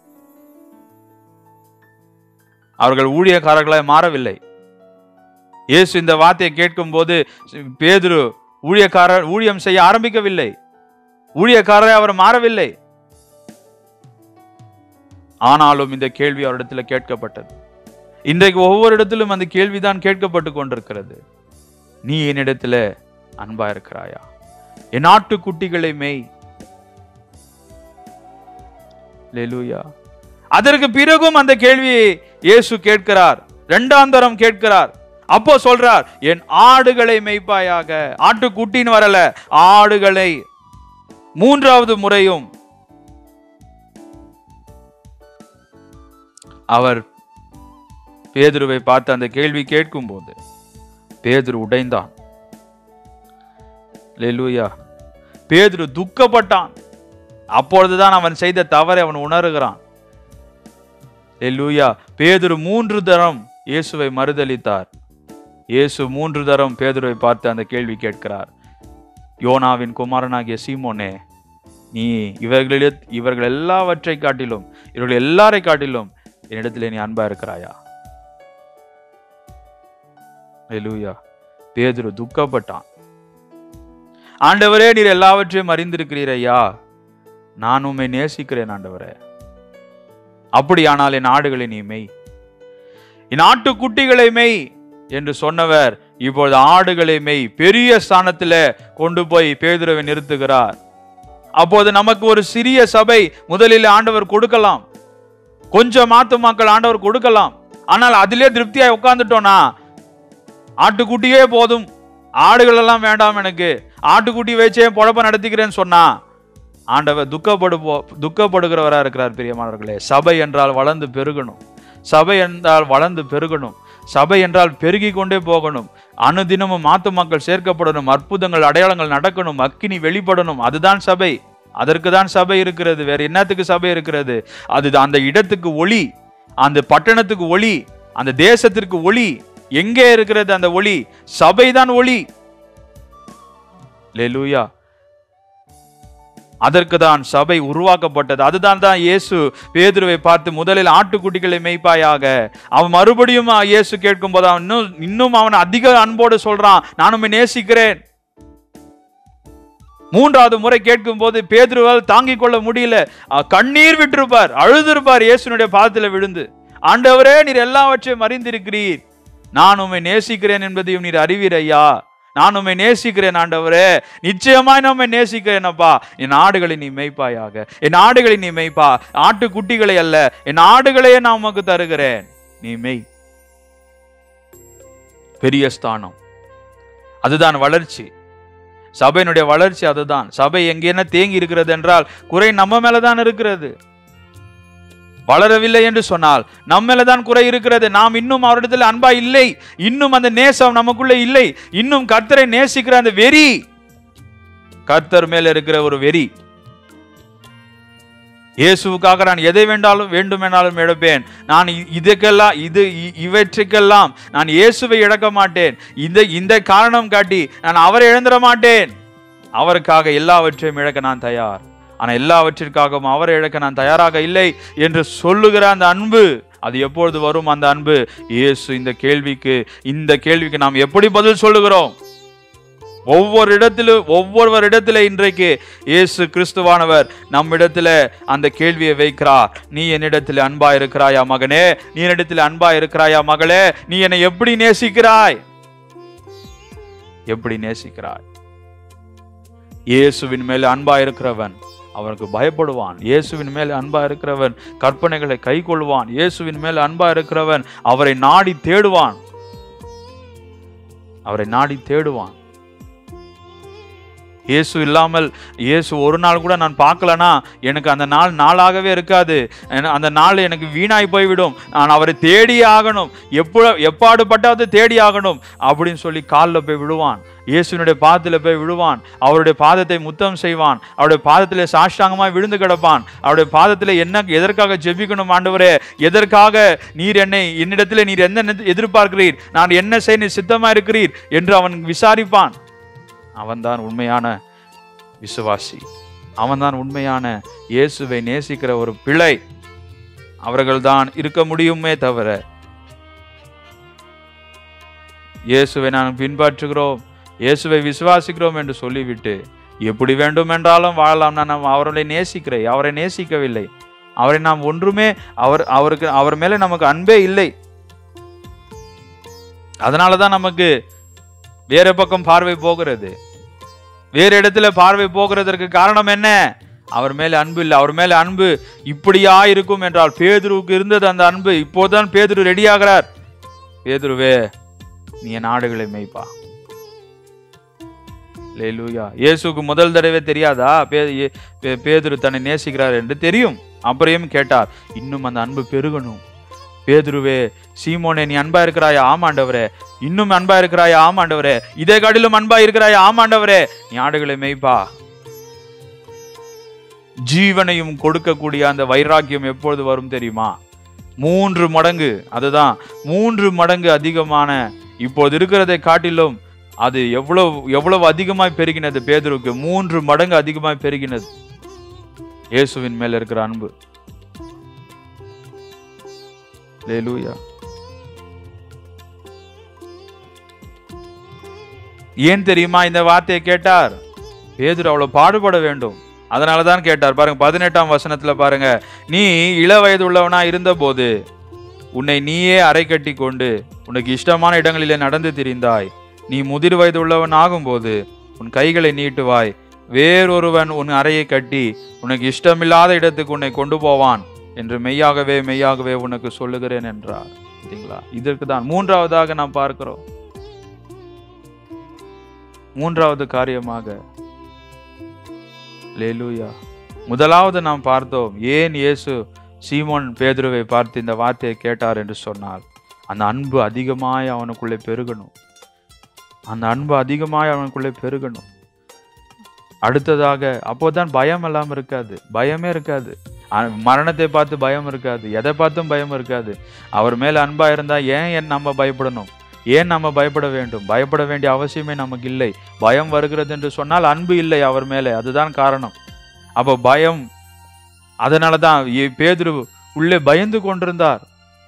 அவர்கள் ஊழியக்காரர்களாய் மாறவில்லை இயேசு இந்த வார்த்தையை கேட்கும் போது பேதுரு ஊழியக்காரர் ஊழியம் செய்ய ஆரம்பிக்கவில்லை ஊழியக்காரரை அவர் மாறவில்லை ஆனாலும் இந்த கேள்வி அவரிடத்தில் கேட்கப்பட்டது இன்றைக்கு ஒவ்வொரு இடத்திலும் அந்த கேள்விதான் கேட்கப்பட்டு கொண்டிருக்கிறது நீ என்னிடத்துல அன்பா இருக்கிறாயா என் நாட்டு குட்டிகளை மேய் லெலூயா அதற்கு பிறகும் அந்த கேள்வியை இயேசு கேட்கிறார் இரண்டாம் தரம் கேட்கிறார் அப்போ சொல்றார் என் ஆடுகளை மேய்ப்பாயாக ஆட்டுக்குட்டின்னு வரல ஆடுகளை மூன்றாவது முறையும் அவர் பேதுருவை பார்த்து அந்த கேள்வி கேட்கும் போது பேதுரு உடைந்தான் லெலூயா பேதுரு துக்கப்பட்டான் அப்பொழுதுதான் அவன் செய்த தவறை அவன் உணர்கிறான் லெலூயா பேதுரு மூன்று தரம் இயேசுவை மறுதலித்தார் இயேசு மூன்று தரம் பேதுருவை பார்த்து அந்த கேள்வி கேட்கிறார் யோனாவின் குமாரனாகிய சீமோனே நீ இவர்களில் இவர்கள் எல்லாவற்றை காட்டிலும் இவர்கள் எல்லாரை காட்டிலும் என்னிடத்திலே நீ அன்பா இருக்கிறாயா ஹalleluya பேதுரு துக்கப்பட்டான் ஆண்டவரே நீர் எல்லாவற்றையும் அறிந்திருக்கிறீர் ஐயா நான் உம்மை நேசிக்கிறேன் ஆண்டவரே அப்படியானால் என் ஆடுகளை நீ மெய் என் ஆட்டுக்குட்டிகளை மெய் என்று சொன்னவர் இப்பொழுது ஆடுகளை மெய் பெரிய ஸ்தானத்துல கொண்டு போய் பேதுருவை நிறுத்துகிறார் அப்போது நமக்கு ஒரு சிறிய சபை முதலில் ஆண்டவர் கொடுக்கலாம் கொஞ்சம் ஆத்துமாக்கள் ஆண்டவர் கொடுக்கலாம் ஆனால் அதிலே திருப்தியாய் உட்கார்ந்துட்டோம்னா ஆட்டுக்குட்டியே போதும் ஆடுகள் எல்லாம் வேண்டாம் எனக்கு ஆட்டுக்குட்டி வச்சே பொழப்ப நடத்திக்கிறேன்னு சொன்னா ஆண்டவர் துக்கப்படு துக்கப்படுகிறவராக இருக்கிறார் பிரியமானவர்களே சபை என்றால் வளர்ந்து பெருகணும் சபை என்றால் வளர்ந்து பெருகணும் சபை என்றால் பெருகி கொண்டே போகணும் அனுதினமும் மாத்து மக்கள் சேர்க்கப்படணும் அற்புதங்கள் அடையாளங்கள் நடக்கணும் அக்கினி வெளிப்படணும் அதுதான் சபை அதற்கு தான் சபை இருக்கிறது வேற என்னத்துக்கு சபை இருக்கிறது அது அந்த இடத்துக்கு ஒளி அந்த பட்டணத்துக்கு ஒளி அந்த தேசத்திற்கு ஒளி எங்கே இருக்கிறது அந்த ஒளி சபைதான் ஒளி லெலூயா அதற்கு தான் சபை உருவாக்கப்பட்டது அதுதான் தான் இயேசு பேதுருவை பார்த்து முதலில் ஆட்டுக்குட்டிகளை மேய்ப்பாயாக அவன் மறுபடியும் இயேசு கேட்கும் போது அவன் இன்னும் இன்னும் அவன் அதிக அன்போடு சொல்றான் நான் உம்மை நேசிக்கிறேன் மூன்றாவது முறை கேட்கும் போது பேதுருவால் தாங்கிக் கொள்ள முடியல அஹ் கண்ணீர் விட்டிருப்பார் அழுதிருப்பார் இயேசுனுடைய பாதத்தில் விழுந்து ஆண்டவரே நீர் எல்லாவற்றையும் அறிந்திருக்கிறீர் நான் உம்மை நேசிக்கிறேன் என்பதையும் நீர் அறிவீர் ஐயா நான் உம்மை நேசிக்கிறேன் ஆண்டவரே நிச்சயமாய் நான் உம்மை நேசிக்கிறேன் அப்பா என் ஆடுகளை நீ மேய்ப்பாயாக என் ஆடுகளை நீ மேய்ப்பா ஆட்டுக்குட்டிகளை அல்ல என் ஆடுகளையே நான் உமக்கு தருகிறேன் நீ மெய் பெரிய ஸ்தானம் அதுதான் வளர்ச்சி சபையினுடைய வளர்ச்சி அதுதான் சபை எங்கேன தேங்கி இருக்கிறது என்றால் குறை நம்ம மேலதான் இருக்கிறது வளரவில்லை என்று சொன்னால் நம்ம மேலதான் குறை இருக்கிறது நாம் இன்னும் அவரிடத்தில் அன்பா இல்லை இன்னும் அந்த நேசம் நமக்குள்ள இல்லை இன்னும் கர்த்தரை நேசிக்கிற அந்த வெறி கர்த்தர் மேல இருக்கிற ஒரு வெறி இயேசுவுக்காக நான் எதை வேண்டாலும் வேண்டுமென்றாலும் இழப்பேன் நான் இ- இதுக்கெல்லாம் இது இ- இவற்றுக்கெல்லாம் நான் இயேசுவை இழக்க மாட்டேன் இந்த இந்த காரணம் காட்டி நான் அவரை இழந்துட மாட்டேன் அவருக்காக எல்லாவற்றையும் இழக்க நான் தயார் ஆனா எல்லாவற்றிற்காகவும் அவரை இழக்க நான் தயாராக இல்லை என்று சொல்லுகிற அந்த அன்பு அது எப்பொழுது வரும் அந்த அன்பு இயேசு இந்த கேள்விக்கு இந்த கேள்விக்கு நாம் எப்படி பதில் சொல்லுகிறோம் ஒவ்வொரு இடத்திலும் ஒவ்வொருவர் இடத்துல இன்றைக்கு இயேசு கிறிஸ்துவானவர் நம்மிடத்துல அந்த கேள்வியை வைக்கிறார் நீ என்னிடத்தில் அன்பா இருக்கிறாயா மகனே நீ என்னிடத்தில் அன்பா இருக்கிறாயா மகளே நீ என்னை எப்படி நேசிக்கிறாய் எப்படி நேசிக்கிறாய் இயேசுவின் மேல் அன்பா இருக்கிறவன் அவனுக்கு பயப்படுவான் இயேசுவின் மேல் அன்பா இருக்கிறவன் கற்பனைகளை கைக்கொள்வான் இயேசுவின் மேல் அன்பா இருக்கிறவன் அவரை நாடி தேடுவான் அவரை நாடி தேடுவான் இயேசு இல்லாமல் இயேசு ஒரு நாள் கூட நான் பார்க்கலனா எனக்கு அந்த நாள் நாளாகவே இருக்காது என- அந்த நாள் எனக்கு வீணாய் போய்விடும் நான் அவரை தேடியே ஆகணும் எப்போ எப்பாடுபட்டாவது தேடி ஆகணும் அப்படின்னு சொல்லி காலில் போய் விழுவான் இயேசுனுடைய பாதத்தில் போய் விழுவான் அவருடைய பாதத்தை முத்தம் செய்வான் அவருடைய பாதத்தில் சாஷ்டாங்கமாய் விழுந்து கிடப்பான் அவருடைய பாதத்தில் என்ன எதற்காக ஜெபிக்கணும் ஆண்டவரே எதற்காக நீர் என்னை என்னிடத்தில் நீர் என்ன எதிர்பார்க்கிறீர் நான் என்ன செய்ய நீர் சித்தமா இருக்கிறீர் என்று அவன் விசாரிப்பான் அவன்தான் உண்மையான விசுவாசி அவன்தான் உண்மையான இயேசுவை நேசிக்கிற ஒரு பிள்ளை அவர்கள்தான் இருக்க முடியுமே தவிர இயேசுவை நாம் பின்பற்றுகிறோம் இயேசுவை விசுவாசிக்கிறோம் என்று சொல்லிவிட்டு எப்படி வேண்டும் என்றாலும் வாழலாம் நான் நாம் அவரை நேசிக்கிறேன் அவரை நேசிக்கவில்லை அவரை நாம் ஒன்றுமே அவர் அவருக்கு அவர் மேலே நமக்கு அன்பே இல்லை அதனால தான் நமக்கு வேற பக்கம் பார்வை போகிறது வேறு இடத்துல பார்வை போகிறதற்கு காரணம் என்ன அவர் மேல அன்பு இல்லை அவர் மேல அன்பு இப்படியா இருக்கும் என்றால் பேதுருவுக்கு இருந்தது அந்த அன்பு இப்போதான் பேதுரு ரெடி ஆகிறார் பேதுருவே நீ என் ஆடுகளை மேய்ப்பா லேலூயா இயேசுக்கு முதல் தடவை தெரியாதா பே ஏ- பே- பேதுரு தன்னை நேசிக்கிறார் என்று தெரியும் அப்புறம் கேட்டார் இன்னும் அந்த அன்பு பெருகணும் பேதுருவே சீமோனே நீ அன்பா இருக்கிறாயா ஆமாண்டவரே இன்னும் அன்பா இருக்கிறாயா ஆமாண்டவரே இதை காட்டிலும் அன்பா இருக்கிறாயா ஆமாண்டவரே நீ ஆடுகளை மேய்ப்பா ஜீவனையும் கொடுக்கக்கூடிய அந்த வைராக்கியம் எப்பொழுது வரும் தெரியுமா மூன்று மடங்கு அதுதான் மூன்று மடங்கு அதிகமான இப்போது இருக்கிறதை காட்டிலும் அது எவ்வளவு எவ்வளவு அதிகமாய் பெருகினது பேதுருக்கு மூன்று மடங்கு அதிகமாய் பெருகினது இயேசுவின் மேல இருக்கிற அன்பு லேலூயா ஏன் தெரியுமா இந்த வார்த்தையை கேட்டார் பேதுரு அவ்வளவு பாடுபட வேண்டும் அதனால தான் கேட்டார் பாருங்க பதினெட்டாம் வசனத்துல பாருங்க நீ இள வயது உள்ளவனா இருந்தபோது உன்னை நீயே அரை கட்டி கொண்டு உனக்கு இஷ்டமான இடங்களிலே நடந்து திரிந்தாய் நீ முதிர் வயது உள்ளவன் ஆகும்போது உன் கைகளை நீட்டுவாய் வேறொருவன் உன் அறையை கட்டி உனக்கு இஷ்டமில்லாத இடத்துக்கு உன்னை கொண்டு போவான் என்று மெய்யாகவே மெய்யாகவே உனக்கு சொல்லுகிறேன் என்றார் சரிங்களா இதற்கு தான் மூன்றாவதாக நாம் பார்க்கிறோம் மூன்றாவது காரியமாக லேலூயா முதலாவது நாம் பார்த்தோம் ஏன் இயேசு சீமோன் பேதுருவை பார்த்து இந்த வார்த்தையை கேட்டார் என்று சொன்னால் அந்த அன்பு அதிகமாய் அவனுக்குள்ளே பெருகணும் அந்த அன்பு அதிகமாய் அவனுக்குள்ளே பெருகணும் அடுத்ததாக அப்போதான் பயம் எல்லாம் இருக்காது பயமே இருக்காது அ- மரணத்தை பார்த்து பயம் இருக்காது எதை பார்த்தும் பயம் இருக்காது அவர் மேல அன்பா இருந்தா ஏன் என் நம்ம பயப்படணும் ஏன் நம்ம பயப்பட வேண்டும் பயப்பட வேண்டிய அவசியமே நமக்கு இல்லை பயம் வருகிறது என்று சொன்னால் அன்பு இல்லை அவர் மேலே அதுதான் காரணம் அப்போ பயம் அதனால தான் இ- பேதுரு உள்ளே பயந்து கொண்டிருந்தார்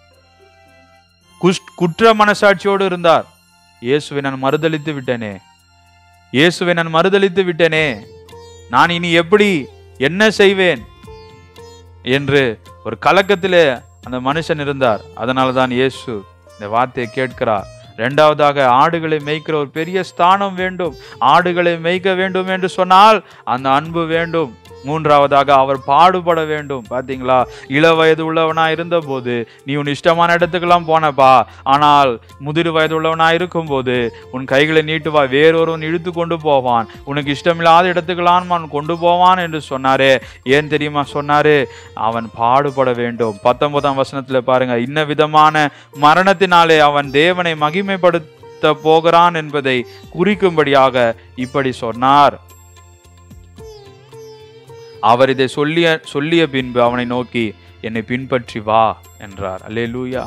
குஷ்- குற்ற மனசாட்சியோடு இருந்தார் இயேசுவை நான் மறுதலித்து விட்டேனே இயேசுவை நான் மறுதலித்து விட்டேனே நான் இனி எப்படி என்ன செய்வேன் என்று ஒரு கலக்கத்திலே அந்த மனுஷன் இருந்தார் அதனால தான் இயேசு இந்த வார்த்தையை கேட்கிறார் இரண்டாவதாக ஆடுகளை மேய்க்கிற ஒரு பெரிய ஸ்தானம் வேண்டும் ஆடுகளை மேய்க்க வேண்டும் என்று சொன்னால் அந்த அன்பு வேண்டும் மூன்றாவதாக அவர் பாடுபட வேண்டும் பாத்தீங்களா இள வயது உள்ளவனா இருந்தபோது நீ உன் இஷ்டமான இடத்துக்கெல்லாம் போனப்பா ஆனால் முதிர் வயது உள்ளவனா இருக்கும்போது உன் கைகளை நீட்டுவா வேறொருவன் இழுத்து கொண்டு போவான் உனக்கு இஷ்டமில்லாத இடத்துக்கெல்லாம் அவன் கொண்டு போவான் என்று சொன்னாரே ஏன் தெரியுமா சொன்னாரு அவன் பாடுபட வேண்டும் பத்தொன்பதாம் வசனத்துல பாருங்க இன்ன விதமான மரணத்தினாலே அவன் தேவனை மகிமைப்படுத்த போகிறான் என்பதை குறிக்கும்படியாக இப்படி சொன்னார் அவர் இதை சொல்லிய சொல்லிய பின்பு அவனை நோக்கி என்னை பின்பற்றி வா என்றார் அல்லேலூயா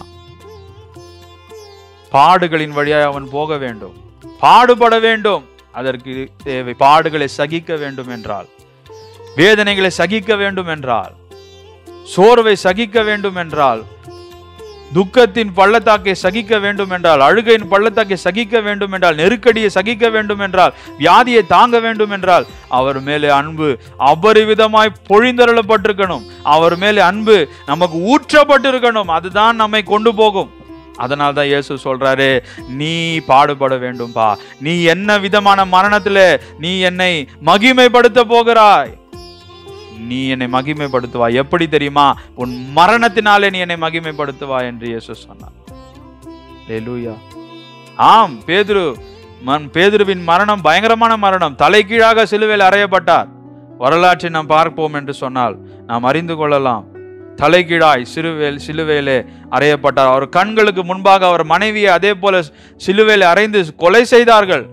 பாடுகளின் வழியாய் அவன் போக வேண்டும் பாடுபட வேண்டும் அதற்கு தேவை பாடுகளை சகிக்க வேண்டும் என்றால் வேதனைகளை சகிக்க வேண்டும் என்றால் சோர்வை சகிக்க வேண்டும் என்றால் துக்கத்தின் பள்ளத்தாக்கை சகிக்க வேண்டும் என்றால் அழுகையின் பள்ளத்தாக்கை சகிக்க வேண்டும் என்றால் நெருக்கடியை சகிக்க வேண்டும் என்றால் வியாதியை தாங்க வேண்டும் என்றால் அவர் மேலே அன்பு அபரிவிதமாய் பொழிந்தருளப்பட்டிருக்கணும் அவர் மேலே அன்பு நமக்கு ஊற்றப்பட்டிருக்கணும் அதுதான் நம்மை கொண்டு போகும் அதனால தான் இயேசு சொல்றாரு நீ பாடுபட வேண்டும்பா நீ என்ன விதமான மரணத்துல நீ என்னை மகிமைப்படுத்த போகிறாய் நீ என்னை மகிமைப்படுத்துவாய் எப்படி தெரியுமா உன் மரணத்தினாலே நீ என்னை மகிமைப்படுத்துவாய் என்று இயேசு சொன்னார் அல்லேலூயா ஆம் பேதுரு மன் பேதுருவின் மரணம் பயங்கரமான மரணம் தலைகீழாக சிலுவையில் அறையப்பட்டார் வரலாற்றை நாம் பார்ப்போம் என்று சொன்னால் நாம் அறிந்து கொள்ளலாம் தலைகீழாய் சிலுவையில் சிலுவையிலே அறையப்பட்டார் அவர் கண்களுக்கு முன்பாக அவர் மனைவியை அதே போல சிலுவையில் அறைந்து கொலை செய்தார்கள்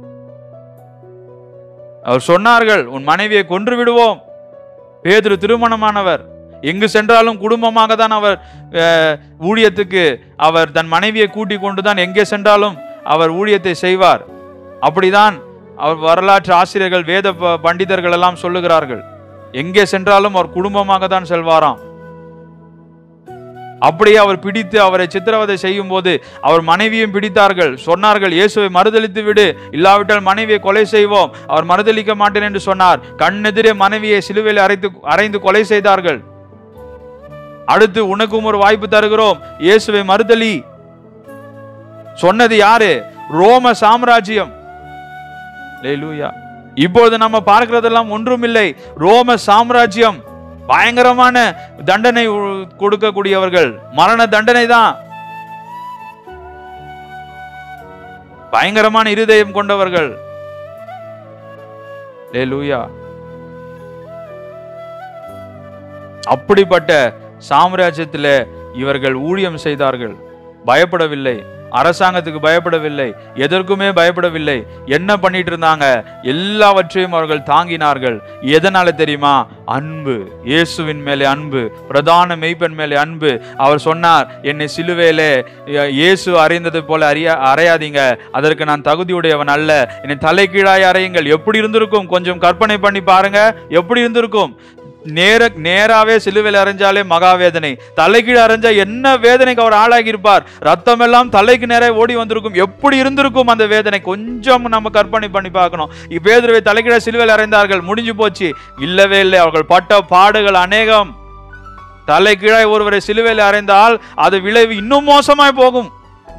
அவர் சொன்னார்கள் உன் மனைவியை கொன்று விடுவோம் பேதுரு திருமணமானவர் எங்கு சென்றாலும் குடும்பமாக தான் அவர் அஹ், ஊழியத்துக்கு அவர் தன் மனைவியை கூட்டிக் கொண்டு தான் எங்கே சென்றாலும் அவர் ஊழியத்தை செய்வார் அப்படிதான் அவர் வரலாற்று ஆசிரியர்கள் வேத ப- பண்டிதர்கள் எல்லாம் சொல்லுகிறார்கள் எங்கே சென்றாலும் அவர் குடும்பமாக தான் செல்வாராம் அப்படியே அவர் பிடித்து அவரை சித்திரவதை செய்யும் போது அவர் மனைவியும் பிடித்தார்கள் சொன்னார்கள் இயேசுவை மறுதலித்து விடு இல்லாவிட்டால் மனைவியை கொலை செய்வோம் அவர் மறுதலிக்க மாட்டேன் என்று சொன்னார் கண்ணெதிரே மனைவியை சிலுவையில் அரைத்து அரைந்து கொலை செய்தார்கள் அடுத்து உனக்கும் ஒரு வாய்ப்பு தருகிறோம் இயேசுவை மறுதலி சொன்னது யாரு ரோம சாம்ராஜ்யம் அல்லேலூயா இப்பொழுது நம்ம பார்க்கிறதெல்லாம் ஒன்றுமில்லை ரோம சாம்ராஜ்யம் பயங்கரமான தண்டனை உ- கொடுக்கக்கூடியவர்கள் மரண தண்டனை தான் பயங்கரமான இருதயம் கொண்டவர்கள் அல்லேலூயா அப்படிப்பட்ட சாம்ராஜ்யத்தில் இவர்கள் ஊழியம் செய்தார்கள் பயப்படவில்லை அரசாங்கத்துக்கு பயப்படவில்லை எதற்குமே பயப்படவில்லை என்ன பண்ணிட்டு இருந்தாங்க எல்லாவற்றையும் அவர்கள் தாங்கினார்கள் எதனால தெரியுமா அன்பு இயேசுவின் மேலே அன்பு பிரதான மெய்ப்பெண் மேலே அன்பு அவர் சொன்னார் என்னை சிலுவையிலே இ- இயேசு அறைந்தது போல அறிய அறையாதீங்க அதற்கு நான் தகுதியுடையவன் அல்ல என்னை தலைகீழாய் அறையுங்கள் எப்படி இருந்திருக்கும் கொஞ்சம் கற்பனை பண்ணி பாருங்க எப்படி இருந்திருக்கும் நேர நேராவே சிலுவையில் அரைஞ்சாலே மகாவேதனை தலைகீழ அரைஞ்சா என்ன வேதனைக்கு அவர் ஆளாகி இருப்பார் ரத்தம் எல்லாம் தலைக்கு நேரே ஓடி வந்திருக்கும் எப்படி இருந்திருக்கும் அந்த வேதனை கொஞ்சம் நம்ம கற்பனை பண்ணி பார்க்கணும் இப்பேதுருவை தலைகீழ சிலுவையில் அறைந்தார்கள் முடிஞ்சு போச்சு இல்லவே இல்லை அவர்கள் பட்ட பாடுகள் அநேகம் தலைகீழாய் ஒருவரை சிலுவையில் அறைந்தால் அது விளைவு இன்னும் மோசமாய் போகும்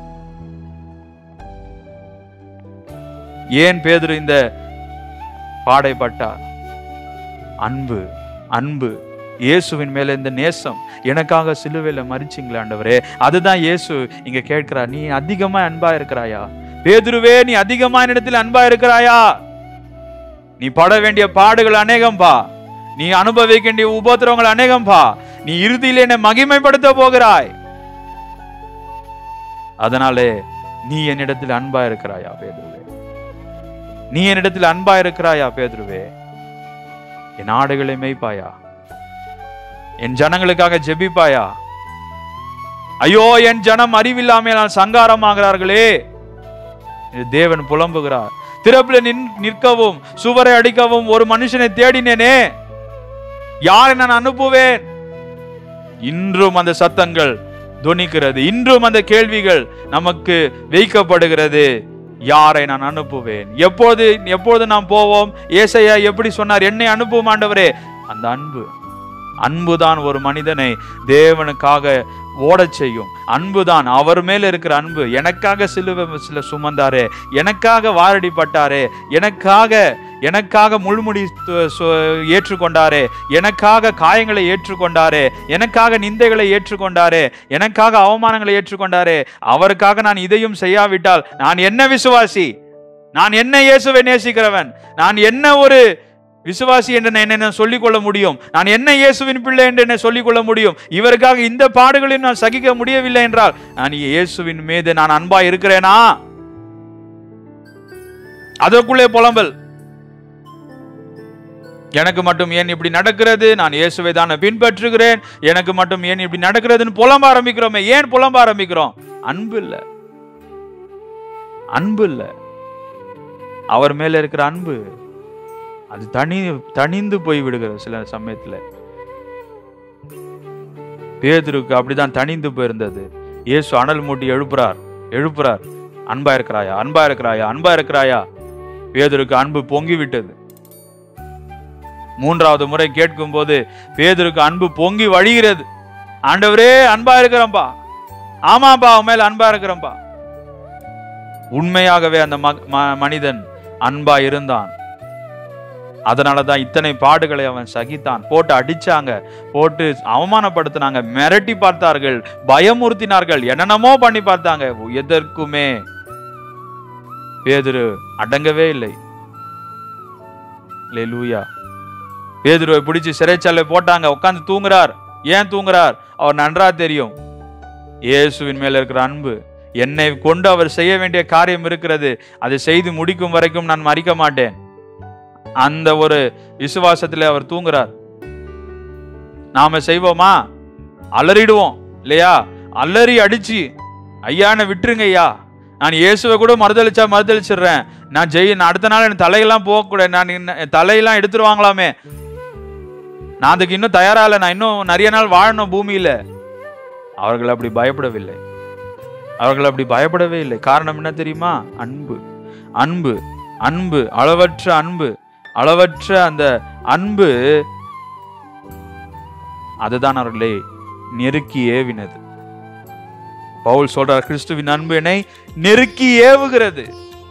ஏன் பேதுரு இந்த பாடைப்பட்டார் அன்பு அன்பு இயேசுவின் மேல இந்த நேசம் எனக்காக சிலுவையில மறிச்சிங்களே ஆண்டவரே அதுதான் இயேசு இங்க கேட்கிறார் நீ அதிகமா அன்பா இருக்கிறாயா பேதுருவே நீ அதிகமா என்னிடத்தில் அன்பா இருக்கிறாயா நீ பட வேண்டிய பாடுகள் அநேகம்பா நீ அனுபவிக்க வேண்டிய உபத்திரவங்கள் அநேகம்பா நீ இறுதியில் என்னை மகிமைப்படுத்த போகிறாய் அதனாலே நீ என்னிடத்தில் அன்பா இருக்கிறாயா பேதுருவே நீ என்னிடத்தில் அன்பா இருக்கிறாயா பேதுருவே என் ஆடுகளை மேய்ப்பாயா என் ஜனங்களுக்காக ஜெபிப்பாயா ஐயோ என் ஜனம் அறிவில்லாமல் சங்காரமாகிறார்களே என்று தேவன் புலம்புகிறார் திறப்பில் நின் நிற்கவும் சுவரை அடிக்கவும் ஒரு மனுஷனை தேடினேனே யாரை நான் அனுப்புவேன் இன்றும் அந்த சத்தங்கள் துணிக்கிறது இன்றும் அந்த கேள்விகள் நமக்கு வைக்கப்படுகிறது யாரை நான் அனுப்புவேன் எப்போது எப்போது நாம் போவோம் ஏசையா எப்படி சொன்னார் என்னை அனுப்பும் ஆண்டவரே அந்த அன்பு அன்புதான் ஒரு மனிதனை தேவனுக்காக ஓடச் செய்யும் அன்புதான் அவர் மேல இருக்கிற அன்பு எனக்காக சிலுவை சில சுமந்தாரே எனக்காக வாரடிப்பட்டாரே எனக்காக எனக்காக முள்முடி து- சு- ஏற்றுக்கொண்டாரே எனக்காக காயங்களை ஏற்றுக்கொண்டாரே எனக்காக நிந்தைகளை ஏற்றுக்கொண்டாரே எனக்காக அவமானங்களை ஏற்றுக்கொண்டாரே அவருக்காக நான் இதையும் செய்யாவிட்டால் நான் என்ன விசுவாசி நான் என்ன இயேசுவை நேசிக்கிறவன் நான் என்ன ஒரு விசுவாசி என்று நான் என்ன சொல்லிக் கொள்ள முடியும் நான் என்ன இயேசுவின் பிள்ளை என்று என்ன சொல்லிக் கொள்ள முடியும் இவருக்காக இந்த பாடுகளையும் நான் சகிக்க முடியவில்லை என்றால் நான் இயேசுவின் மீது நான் அன்பா இருக்கிறேனா அதற்குள்ளே புலம்பல் எனக்கு மட்டும் ஏன் இப்படி நடக்கிறது நான் இயேசுவை தான் பின்பற்றுகிறேன் எனக்கு மட்டும் ஏன் இப்படி நடக்கிறதுன்னு புலம்ப ஆரம்பிக்கிறோமே ஏன் புலம்ப ஆரம்பிக்கிறோம் அன்பு இல்ல அன்பு இல்ல அவர் மேல இருக்கிற அன்பு அது தனி தனிந்து போய் விடுகிறது சில சமயத்துல பேதுருக்கு அப்படிதான் தனிந்து போயிருந்தது இயேசு அனல் மூட்டி எழுப்புறார் எழுப்புறார் அன்பா இருக்கிறாயா அன்பா இருக்கிறாயா அன்பா இருக்கிறாயா பேதுருக்கு அன்பு பொங்கி விட்டது மூன்றாவது முறை கேட்கும் போது பேதுருக்கு அன்பு பொங்கி வழிகிறது ஆண்டவரே அன்பா இருக்கிறேன்பா ஆமாப்பா உன் மேல அன்பா இருக்கிறேன்பா உண்மையாகவே அந்த ம- ம- மனிதன் அன்பா இருந்தான் அதனாலதான் இத்தனை பாடுகளை அவன் சகித்தான் போட்டு அடிச்சாங்க போட்டு அவமானப்படுத்தினாங்க மிரட்டி பார்த்தார்கள் பயமுறுத்தினார்கள் என்னென்னமோ பண்ணி பார்த்தாங்க எதற்குமே பேதுரு அடங்கவே இல்லை லூயா பேதுருவை பிடிச்சு சிறைச்சாலை போட்டாங்க உட்கார்ந்து தூங்குறார் ஏன் தூங்குறார் அவர் நன்றா தெரியும் இயேசுவின் மேல இருக்கிற அன்பு என்னை கொண்டு அவர் செய்ய வேண்டிய காரியம் இருக்கிறது அதை செய்து முடிக்கும் வரைக்கும் நான் மறிக்க மாட்டேன் அந்த ஒரு விசுவாசத்துல அவர் தூங்குறார் நாம செய்வோமா அலறிடுவோம் இல்லையா அலறி அடிச்சு ஐயா என்னை விட்டுருங்க ஐயா நான் இயேசுவை கூட மறுதளிச்சா மறுதளிச்சிடுறேன் நான் ஜெய் நான் அடுத்த நாள் என் தலையெல்லாம் போகக்கூடாது நான் இன்ன- என் தலையெல்லாம் எடுத்துருவாங்களாமே நான் அதுக்கு இன்னும் தயாரா இல்லை நான் இன்னும் நிறைய நாள் வாழணும் பூமியில அவர்கள் அப்படி பயப்படவில்லை அவர்கள் அப்படி பயப்படவே இல்லை காரணம் என்ன தெரியுமா அன்பு அன்பு அன்பு அளவற்ற அன்பு அளவற்ற அந்த அன்பு அதுதான் அவர்களை நெருக்கி ஏவினது பவுல் சொல்றார் கிறிஸ்துவின் அன்பு என்னை நெருக்கி ஏவுகிறது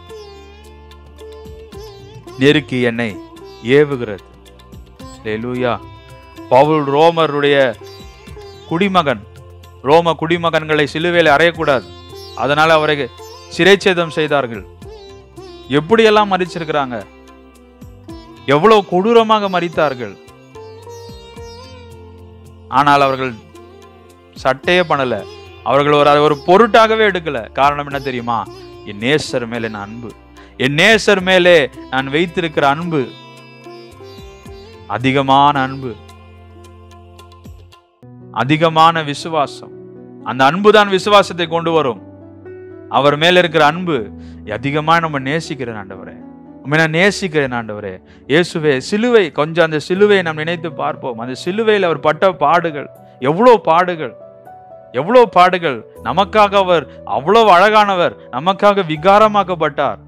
நெருக்கி என்னை ஏவுகிறது லூயா பவுல் ரோமருடைய குடிமகன் ரோம குடிமகன்களை சிலுவையில் அறையக்கூடாது அதனால அவரை சிறைச்சேதம் செய்தார்கள் எப்படியெல்லாம் மறிச்சிருக்கிறாங்க எவ்வளவு கொடூரமாக மறித்தார்கள் ஆனால் அவர்கள் சட்டையே பண்ணல அவர்கள் ஒரு அதை ஒரு பொருட்டாகவே எடுக்கல காரணம் என்ன தெரியுமா என் நேசர் மேலே நான் அன்பு என் நேசர் மேலே நான் வைத்திருக்கிற அன்பு அதிகமான அன்பு அதிகமான விசுவாசம் அந்த அன்பு தான் விசுவாசத்தை கொண்டு வரும் அவர் மேல இருக்கிற அன்பு அதிகமா நம்ம நேசிக்கிறேன் ஆண்டவரே உண்மை நான் நேசிக்கிறேன் ஆண்டவரே இயேசுவே சிலுவை கொஞ்சம் அந்த சிலுவையை நாம் நினைத்து பார்ப்போம் அந்த சிலுவையில் அவர் பட்ட பாடுகள் எவ்வளோ பாடுகள் எவ்வளோ பாடுகள் நமக்காக அவர் அவ்வளவு அழகானவர் நமக்காக விகாரமாக்கப்பட்டார்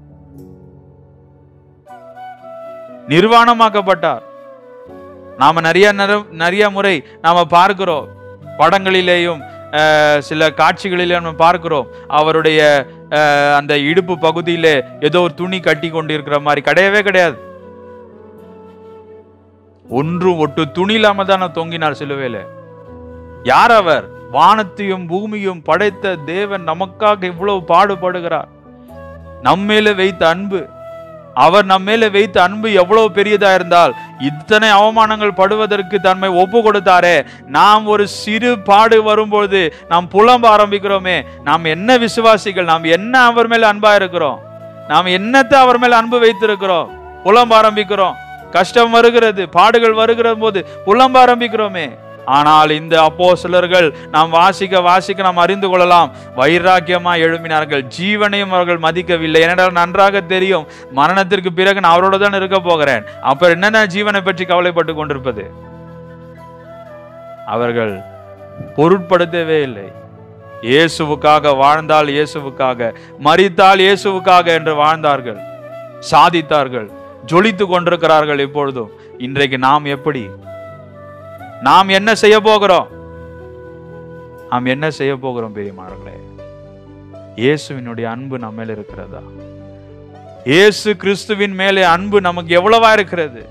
நிர்வாணமாக்கப்பட்டார் நாம நிறைய நேரம் நிறைய முறை நாம பார்க்கிறோம் படங்களிலேயும் அஹ், சில காட்சிகளிலே நம்ம பார்க்கிறோம் அவருடைய அஹ், அந்த இடுப்பு பகுதியிலே ஏதோ ஒரு துணி கட்டி கொண்டிருக்கிற மாதிரி கிடையவே கிடையாது ஒன்றும் ஒட்டு துணி இல்லாம தான் தொங்கினார் சிலுவையில யார் அவர் வானத்தையும் பூமியும் படைத்த தேவன் நமக்காக இவ்வளவு பாடுபடுகிறார் நம்மேல வைத்த அன்பு அவர் நம்மேல வைத்த அன்பு எவ்வளவு பெரியதா இருந்தால் இத்தனை அவமானங்கள் படுவதற்கு தன்மை ஒப்பு கொடுத்தாரே நாம் ஒரு சிறு பாடு வரும்போது நாம் புலம்ப ஆரம்பிக்கிறோமே நாம் என்ன விசுவாசிகள் நாம் என்ன அவர் மேல் அன்பா இருக்கிறோம் நாம் என்னத்தை அவர் மேல் அன்பு வைத்திருக்கிறோம் புலம்ப ஆரம்பிக்கிறோம் கஷ்டம் வருகிறது பாடுகள் வருகிற போது புலம்ப ஆரம்பிக்கிறோமே ஆனால் இந்த அப்போ சிலர்கள் நாம் வாசிக்க வாசிக்க நாம் அறிந்து கொள்ளலாம் வைராக்கியமா எழுப்பினார்கள் ஜீவனையும் அவர்கள் மதிக்கவில்லை ஏனென்றால் நன்றாக தெரியும் மரணத்திற்கு பிறகு நான் அவரோட தான் இருக்க போகிறேன் அப்புறம் என்னென்ன ஜீவனை பற்றி கவலைப்பட்டு கொண்டிருப்பது அவர்கள் பொருட்படுத்தவே இல்லை இயேசுவுக்காக வாழ்ந்தால் இயேசுவுக்காக மரித்தால் இயேசுவுக்காக என்று வாழ்ந்தார்கள் சாதித்தார்கள் ஜொலித்து கொண்டிருக்கிறார்கள் இப்பொழுதும் இன்றைக்கு நாம் எப்படி நாம் என்ன செய்ய போகிறோம் நாம் என்ன செய்ய போகிறோம் பெரியமார்களே இயேசுவினுடைய அன்பு நம்ம மேல இருக்கிறதா இயேசு கிறிஸ்துவின் மேலே அன்பு நமக்கு எவ்வளவா இருக்கிறது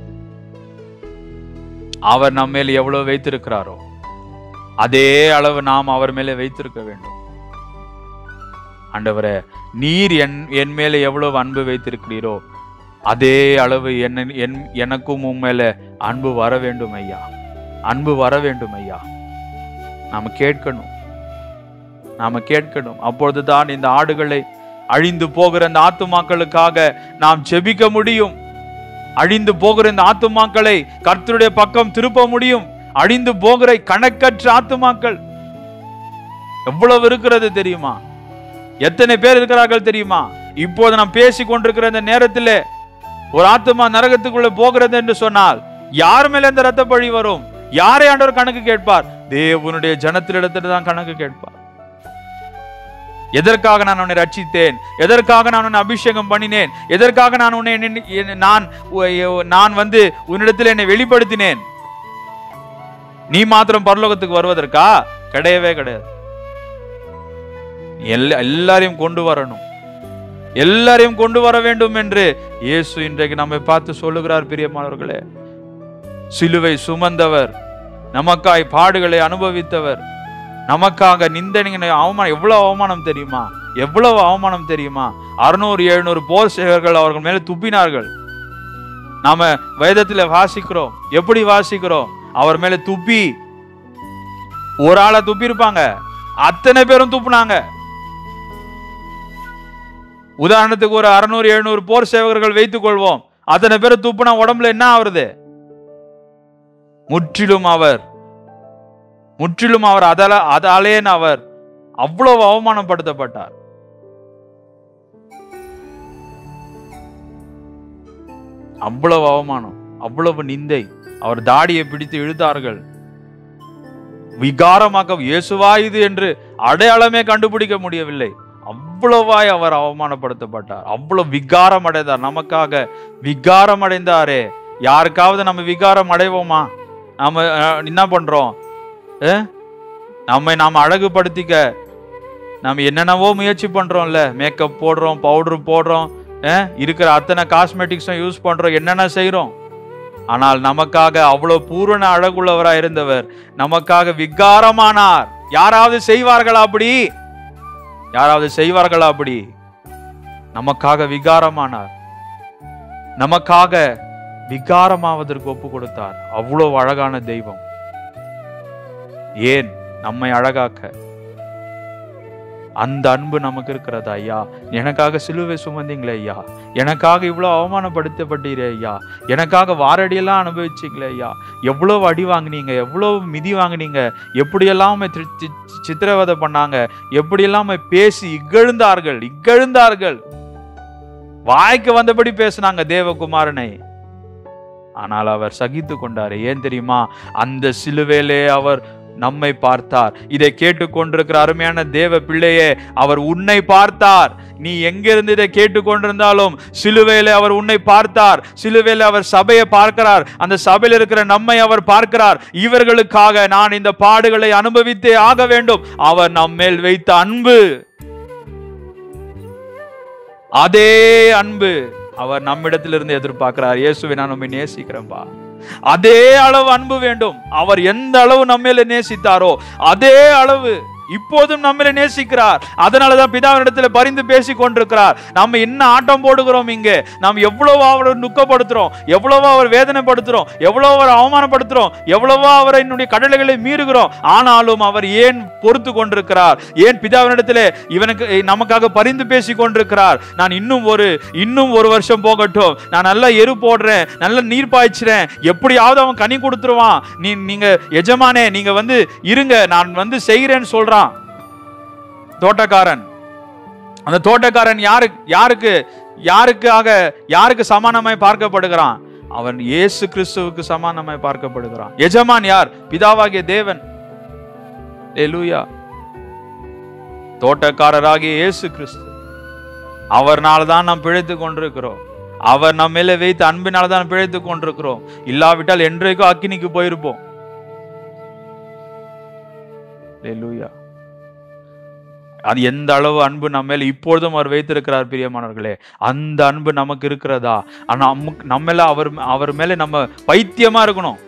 அவர் நம்ம மேல் எவ்வளவு வைத்திருக்கிறாரோ அதே அளவு நாம் அவர் மேலே வைத்திருக்க வேண்டும் ஆண்டவரே நீர் என் என் மேலே எவ்வளவு அன்பு வைத்திருக்கிறீரோ அதே அளவு என்ன என் எனக்கும் உன் மேலே அன்பு வர வேண்டும் ஐயா அன்பு வர வேண்டும் ஐயா நாம கேட்கணும் நாம கேட்கணும் அப்பொழுதுதான் இந்த ஆடுகளை அழிந்து போகிற இந்த ஆத்துமாக்களுக்காக நாம் ஜெபிக்க முடியும் அழிந்து போகிற இந்த ஆத்துமாக்களை கர்த்தருடைய பக்கம் திருப்ப முடியும் அழிந்து போகிற கணக்கற்ற ஆத்துமாக்கள் எவ்வளவு இருக்கிறது தெரியுமா எத்தனை பேர் இருக்கிறார்கள் தெரியுமா இப்போது நாம் பேசி கொண்டிருக்கிற இந்த நேரத்திலே ஒரு ஆத்துமா நரகத்துக்குள்ள போகிறது என்று சொன்னால் யார் மேல இந்த ரத்த பழி வரும் யாரை ஆண்டவர் கணக்கு கேட்பார் தேவனுடைய ஜனத்திலிடத்தில் தான் கணக்கு கேட்பார் எதற்காக நான் உன்னை ரட்சித்தேன் எதற்காக நான் உன்னை அபிஷேகம் பண்ணினேன் எதற்காக நான் உன்னை என்னை- என்னை- நான் உ- நான் வந்து உன்னிடத்தில் என்னை வெளிப்படுத்தினேன் நீ மாத்திரம் பரலோகத்துக்கு வருவதற்கா கிடையவே கிடையாது எல்லா எல்லாரையும் கொண்டு வரணும் எல்லாரையும் கொண்டு வர வேண்டும் என்று இயேசு இன்றைக்கு நம்மை பார்த்து சொல்லுகிறார் பிரியமானவர்களே சிலுவை சுமந்தவர் நமக்காய் பாடுகளை அனுபவித்தவர் நமக்காக நிந்தனை அவமானம் எவ்வளவு அவமானம் தெரியுமா எவ்வளவு அவமானம் தெரியுமா அறுநூறு எழுநூறு போர் சேவர்கள் அவர்கள் மேல துப்பினார்கள் நாம வேதத்துல வாசிக்கிறோம் எப்படி வாசிக்கிறோம் அவர் மேல துப்பி ஒரு ஆளை துப்பி இருப்பாங்க அத்தனை பேரும் துப்புனாங்க உதாரணத்துக்கு ஒரு அறுநூறு எழுநூறு போர் சேவகர்கள் வைத்துக் கொள்வோம் அத்தனை பேர் துப்புனா உடம்புல என்ன ஆகுறது முற்றிலும் அவர் முற்றிலும் அவர் அதல அதாலேன் அவர் அவ்வளவு அவமானப்படுத்தப்பட்டார் அவ்வளவு அவமானம் அவ்வளவு நிந்தை அவர் தாடியை பிடித்து இழுத்தார்கள் விகாரமாக இயேசுவா இது என்று அடையாளமே கண்டுபிடிக்க முடியவில்லை அவ்வளவாய் அவர் அவமானப்படுத்தப்பட்டார் அவ்வளவு விகாரம் அடைந்தார் நமக்காக விகாரம் அடைந்தாரே யாருக்காவது நம்ம விகாரம் அடைவோமா நாம அஹ், என்ன பண்றோம் அஹ்? நம்மை நாம் அழகுபடுத்திக்க நம்ம என்னென்னவோ முயற்சி பண்றோம்ல மேக்கப் போடுறோம் பவுடர் போடுறோம் அஹ், இருக்கிற அத்தனை காஸ்மெட்டிக்ஸும் யூஸ் பண்றோம் என்னென்ன செய்றோம் ஆனால் நமக்காக அவ்வளவு பூரண அழகுள்ளவராய் இருந்தவர் நமக்காக விகாரமானார் யாராவது செய்வார்களா அப்படி யாராவது செய்வார்களா அப்படி நமக்காக விகாரமானார் நமக்காக விகாரமாவதற்கு ஒப்பு கொடுத்தார் அவ்வளவு அழகான தெய்வம் ஏன் நம்மை அழகாக்க அந்த அன்பு நமக்கு இருக்கிறதா ஐயா எனக்காக சிலுவை சுமந்தீங்களே ஐயா எனக்காக இவ்வளவு அவமானப்படுத்தப்பட்டீரே ஐயா எனக்காக வாரடியெல்லாம் அனுபவிச்சீங்களே ஐயா எவ்வளவு அடி வாங்குனீங்க எவ்வளவு மிதி வாங்குனீங்க எப்படியெல்லாம் உம்மை தி- தி- சித்திரவதை பண்ணாங்க எப்படியெல்லாம் உம்மை பேசி இகழ்ந்தார்கள் இகழ்ந்தார்கள் வாய்க்கு வந்தபடி பேசினாங்க தேவகுமாரனை ஆனால் அவர் சகித்து கொண்டார் ஏன் தெரியுமா அந்த சிலுவையிலே அவர் நம்மை பார்த்தார் இதை கேட்டுக்கொண்டிருக்கிற அருமையான தேவ பிள்ளையே அவர் உன்னை பார்த்தார் நீ எங்கிருந்து இதை கேட்டுக்கொண்டிருந்தாலும் சிலுவையிலே அவர் உன்னை பார்த்தார் சிலுவையிலே அவர் சபையை பார்க்கிறார் அந்த சபையில் இருக்கிற நம்மை அவர் பார்க்கிறார் இவர்களுக்காக நான் இந்த பாடுகளை அனுபவித்தே ஆக வேண்டும் அவர் நம்மேல் வைத்த அன்பு அதே அன்பு அவர் நம்மிடத்திலிருந்து எதிர்பார்க்கிறார் இயேசுவை நான் உண்மை நேசிக்கிறேன்பா அதே அளவு அன்பு வேண்டும் அவர் எந்த அளவு நம்மேல நேசித்தாரோ அதே அளவு இப்போதும் நம்மளை நேசிக்கிறார் அதனாலதான் பிதாவினிடத்துல பரிந்து பேசி கொண்டிருக்கிறார் நம்ம என்ன ஆட்டம் போடுகிறோம் இங்க நாம் எவ்வளவு அவரை துக்கப்படுத்துறோம் எவ்வளவோ அவர் வேதனைப்படுத்துறோம் எவ்வளவோ அவர் அவமானப்படுத்துறோம் எவ்வளவோ அவரை என்னுடைய கடலைகளை மீறுகிறோம் ஆனாலும் அவர் ஏன் பொறுத்து கொண்டிருக்கிறார் ஏன் பிதாவினிடத்திலே இவனுக்கு நமக்காக பரிந்து பேசி கொண்டிருக்கிறார் நான் இன்னும் ஒரு இன்னும் ஒரு வருஷம் போகட்டும் நான் நல்லா எரு போடுறேன் நல்ல நீர் பாய்ச்சுறேன் எப்படியாவது அவன் கனி கொடுத்துருவான் நீ நீங்க எஜமானே நீங்க வந்து இருங்க நான் வந்து செய்கிறேன்னு சொல்றான் தோட்டக்காரன் அந்த தோட்டக்காரன் யாரு யாருக்கு யாருக்காக யாருக்கு சமானமாய் பார்க்கப்படுகிறான் அவன் இயேசு கிறிஸ்துவுக்கு சமானமாய் பார்க்கப்படுகிறான் எஜமான் யார் பிதாவாகிய தேவன் லூயா தோட்டக்காரராகிய இயேசு கிறிஸ்து அவர்னால தான் நாம் பிழைத்து கொண்டிருக்கிறோம் அவர் நம்ம மேல வைத்து அன்பினால தான் பிழைத்து கொண்டிருக்கிறோம் இல்லாவிட்டால் என்றைக்கும் அக்கினிக்கு போயிருப்போம் லூயா அது எந்த அளவு அன்பு நம்ம மேல இப்பொழுதும் அவர் வைத்திருக்கிறார் பிரியமானவர்களே அந்த அன்பு நமக்கு இருக்கிறதா ஆனா நமக்கு நம்ம மேல அவர் அவர் மேல நம்ம பைத்தியமா இருக்கணும்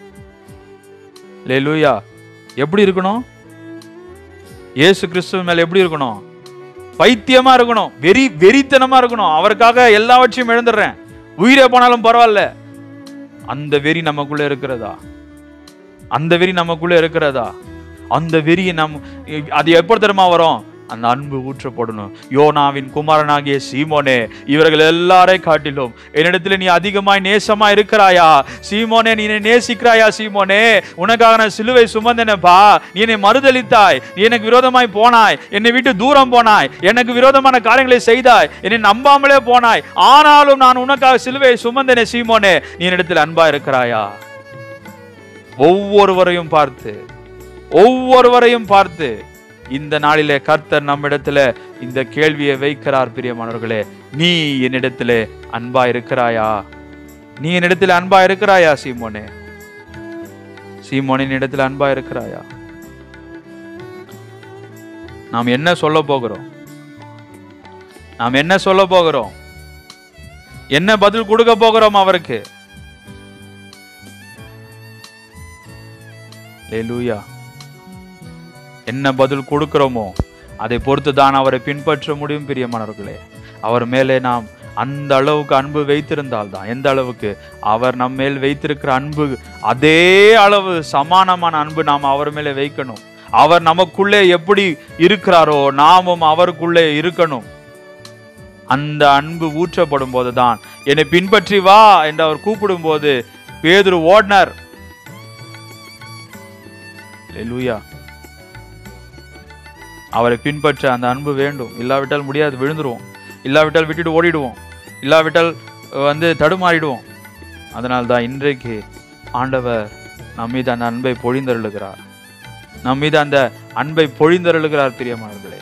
லூயா எப்படி இருக்கணும் இயேசு கிறிஸ்துவ மேல எப்படி இருக்கணும் பைத்தியமா இருக்கணும் வெறி வெறித்தனமா இருக்கணும் அவருக்காக எல்லாவற்றையும் இழந்துடுறேன் உயிரே போனாலும் பரவாயில்ல அந்த வெறி நமக்குள்ள இருக்கிறதா அந்த வெறி நமக்குள்ள இருக்கிறதா அந்த வெறியை நம் அது எப்போ தெரியுமா வரும் அந்த அன்பு ஊற்றப்படணும் யோனாவின் குமாரனாகிய சீமோனே இவர்கள் எல்லாரை காட்டிலும் என்னிடத்துல நீ அதிகமாய் நேசமா இருக்கிறாயா சீமோனே நீ என்னை நேசிக்கிறாயா சீமோனே உனக்காக நான் சிலுவை சுமந்தனப்பா நீ என்னை மறுதளித்தாய் நீ எனக்கு விரோதமாய் போனாய் என்னை விட்டு தூரம் போனாய் எனக்கு விரோதமான காரியங்களை செய்தாய் என்னை நம்பாமலே போனாய் ஆனாலும் நான் உனக்காக சிலுவை சுமந்தனே சீமோனே நீ என்னிடத்தில் அன்பா இருக்கிறாயா ஒவ்வொருவரையும் பார்த்து ஒவ்வொருவரையும் பார்த்து இந்த நாளிலே கர்த்தர் நம்மிடத்துல இந்த கேள்வியை வைக்கிறார் பிரியமானவர்களே நீ என்னிடத்திலே அன்பா இருக்கிறாயா நீ என்னிடத்தில் அன்பா இருக்கிறாயா சீமோனே சீமோனின் இடத்துல அன்பா இருக்கிறாயா நாம் என்ன சொல்ல போகிறோம் நாம் என்ன சொல்ல போகிறோம் என்ன பதில் கொடுக்க போகிறோம் அவருக்கு லேலூயா என்ன பதில் கொடுக்கிறோமோ அதை பொறுத்து தான் அவரை பின்பற்ற முடியும் பிரியமானவர்களே அவர் மேலே நாம் அந்த அளவுக்கு அன்பு வைத்திருந்தால் தான் எந்த அளவுக்கு அவர் நம்ம மேல் வைத்திருக்கிற அன்பு அதே அளவு சமானமான அன்பு நாம் அவர் மேலே வைக்கணும் அவர் நமக்குள்ளே எப்படி இருக்கிறாரோ நாமும் அவருக்குள்ளே இருக்கணும் அந்த அன்பு ஊற்றப்படும் போதுதான் என்னை பின்பற்றி வா என்று அவர் கூப்பிடும் போது பேதுரு ஓடினார் லூயா அவரை பின்பற்ற அந்த அன்பு வேண்டும் இல்லாவிட்டால் முடியாது விழுந்துருவோம் இல்லாவிட்டால் விட்டுட்டு ஓடிடுவோம் இல்லாவிட்டால் வந்து தடுமாறிடுவோம் அதனால் தான் இன்றைக்கு ஆண்டவர் நம் மீது அந்த அன்பை பொழிந்தருளுகிறார் நம் மீது அந்த அன்பை பொழிந்தருளுகிறார் பிரியமானவர்களே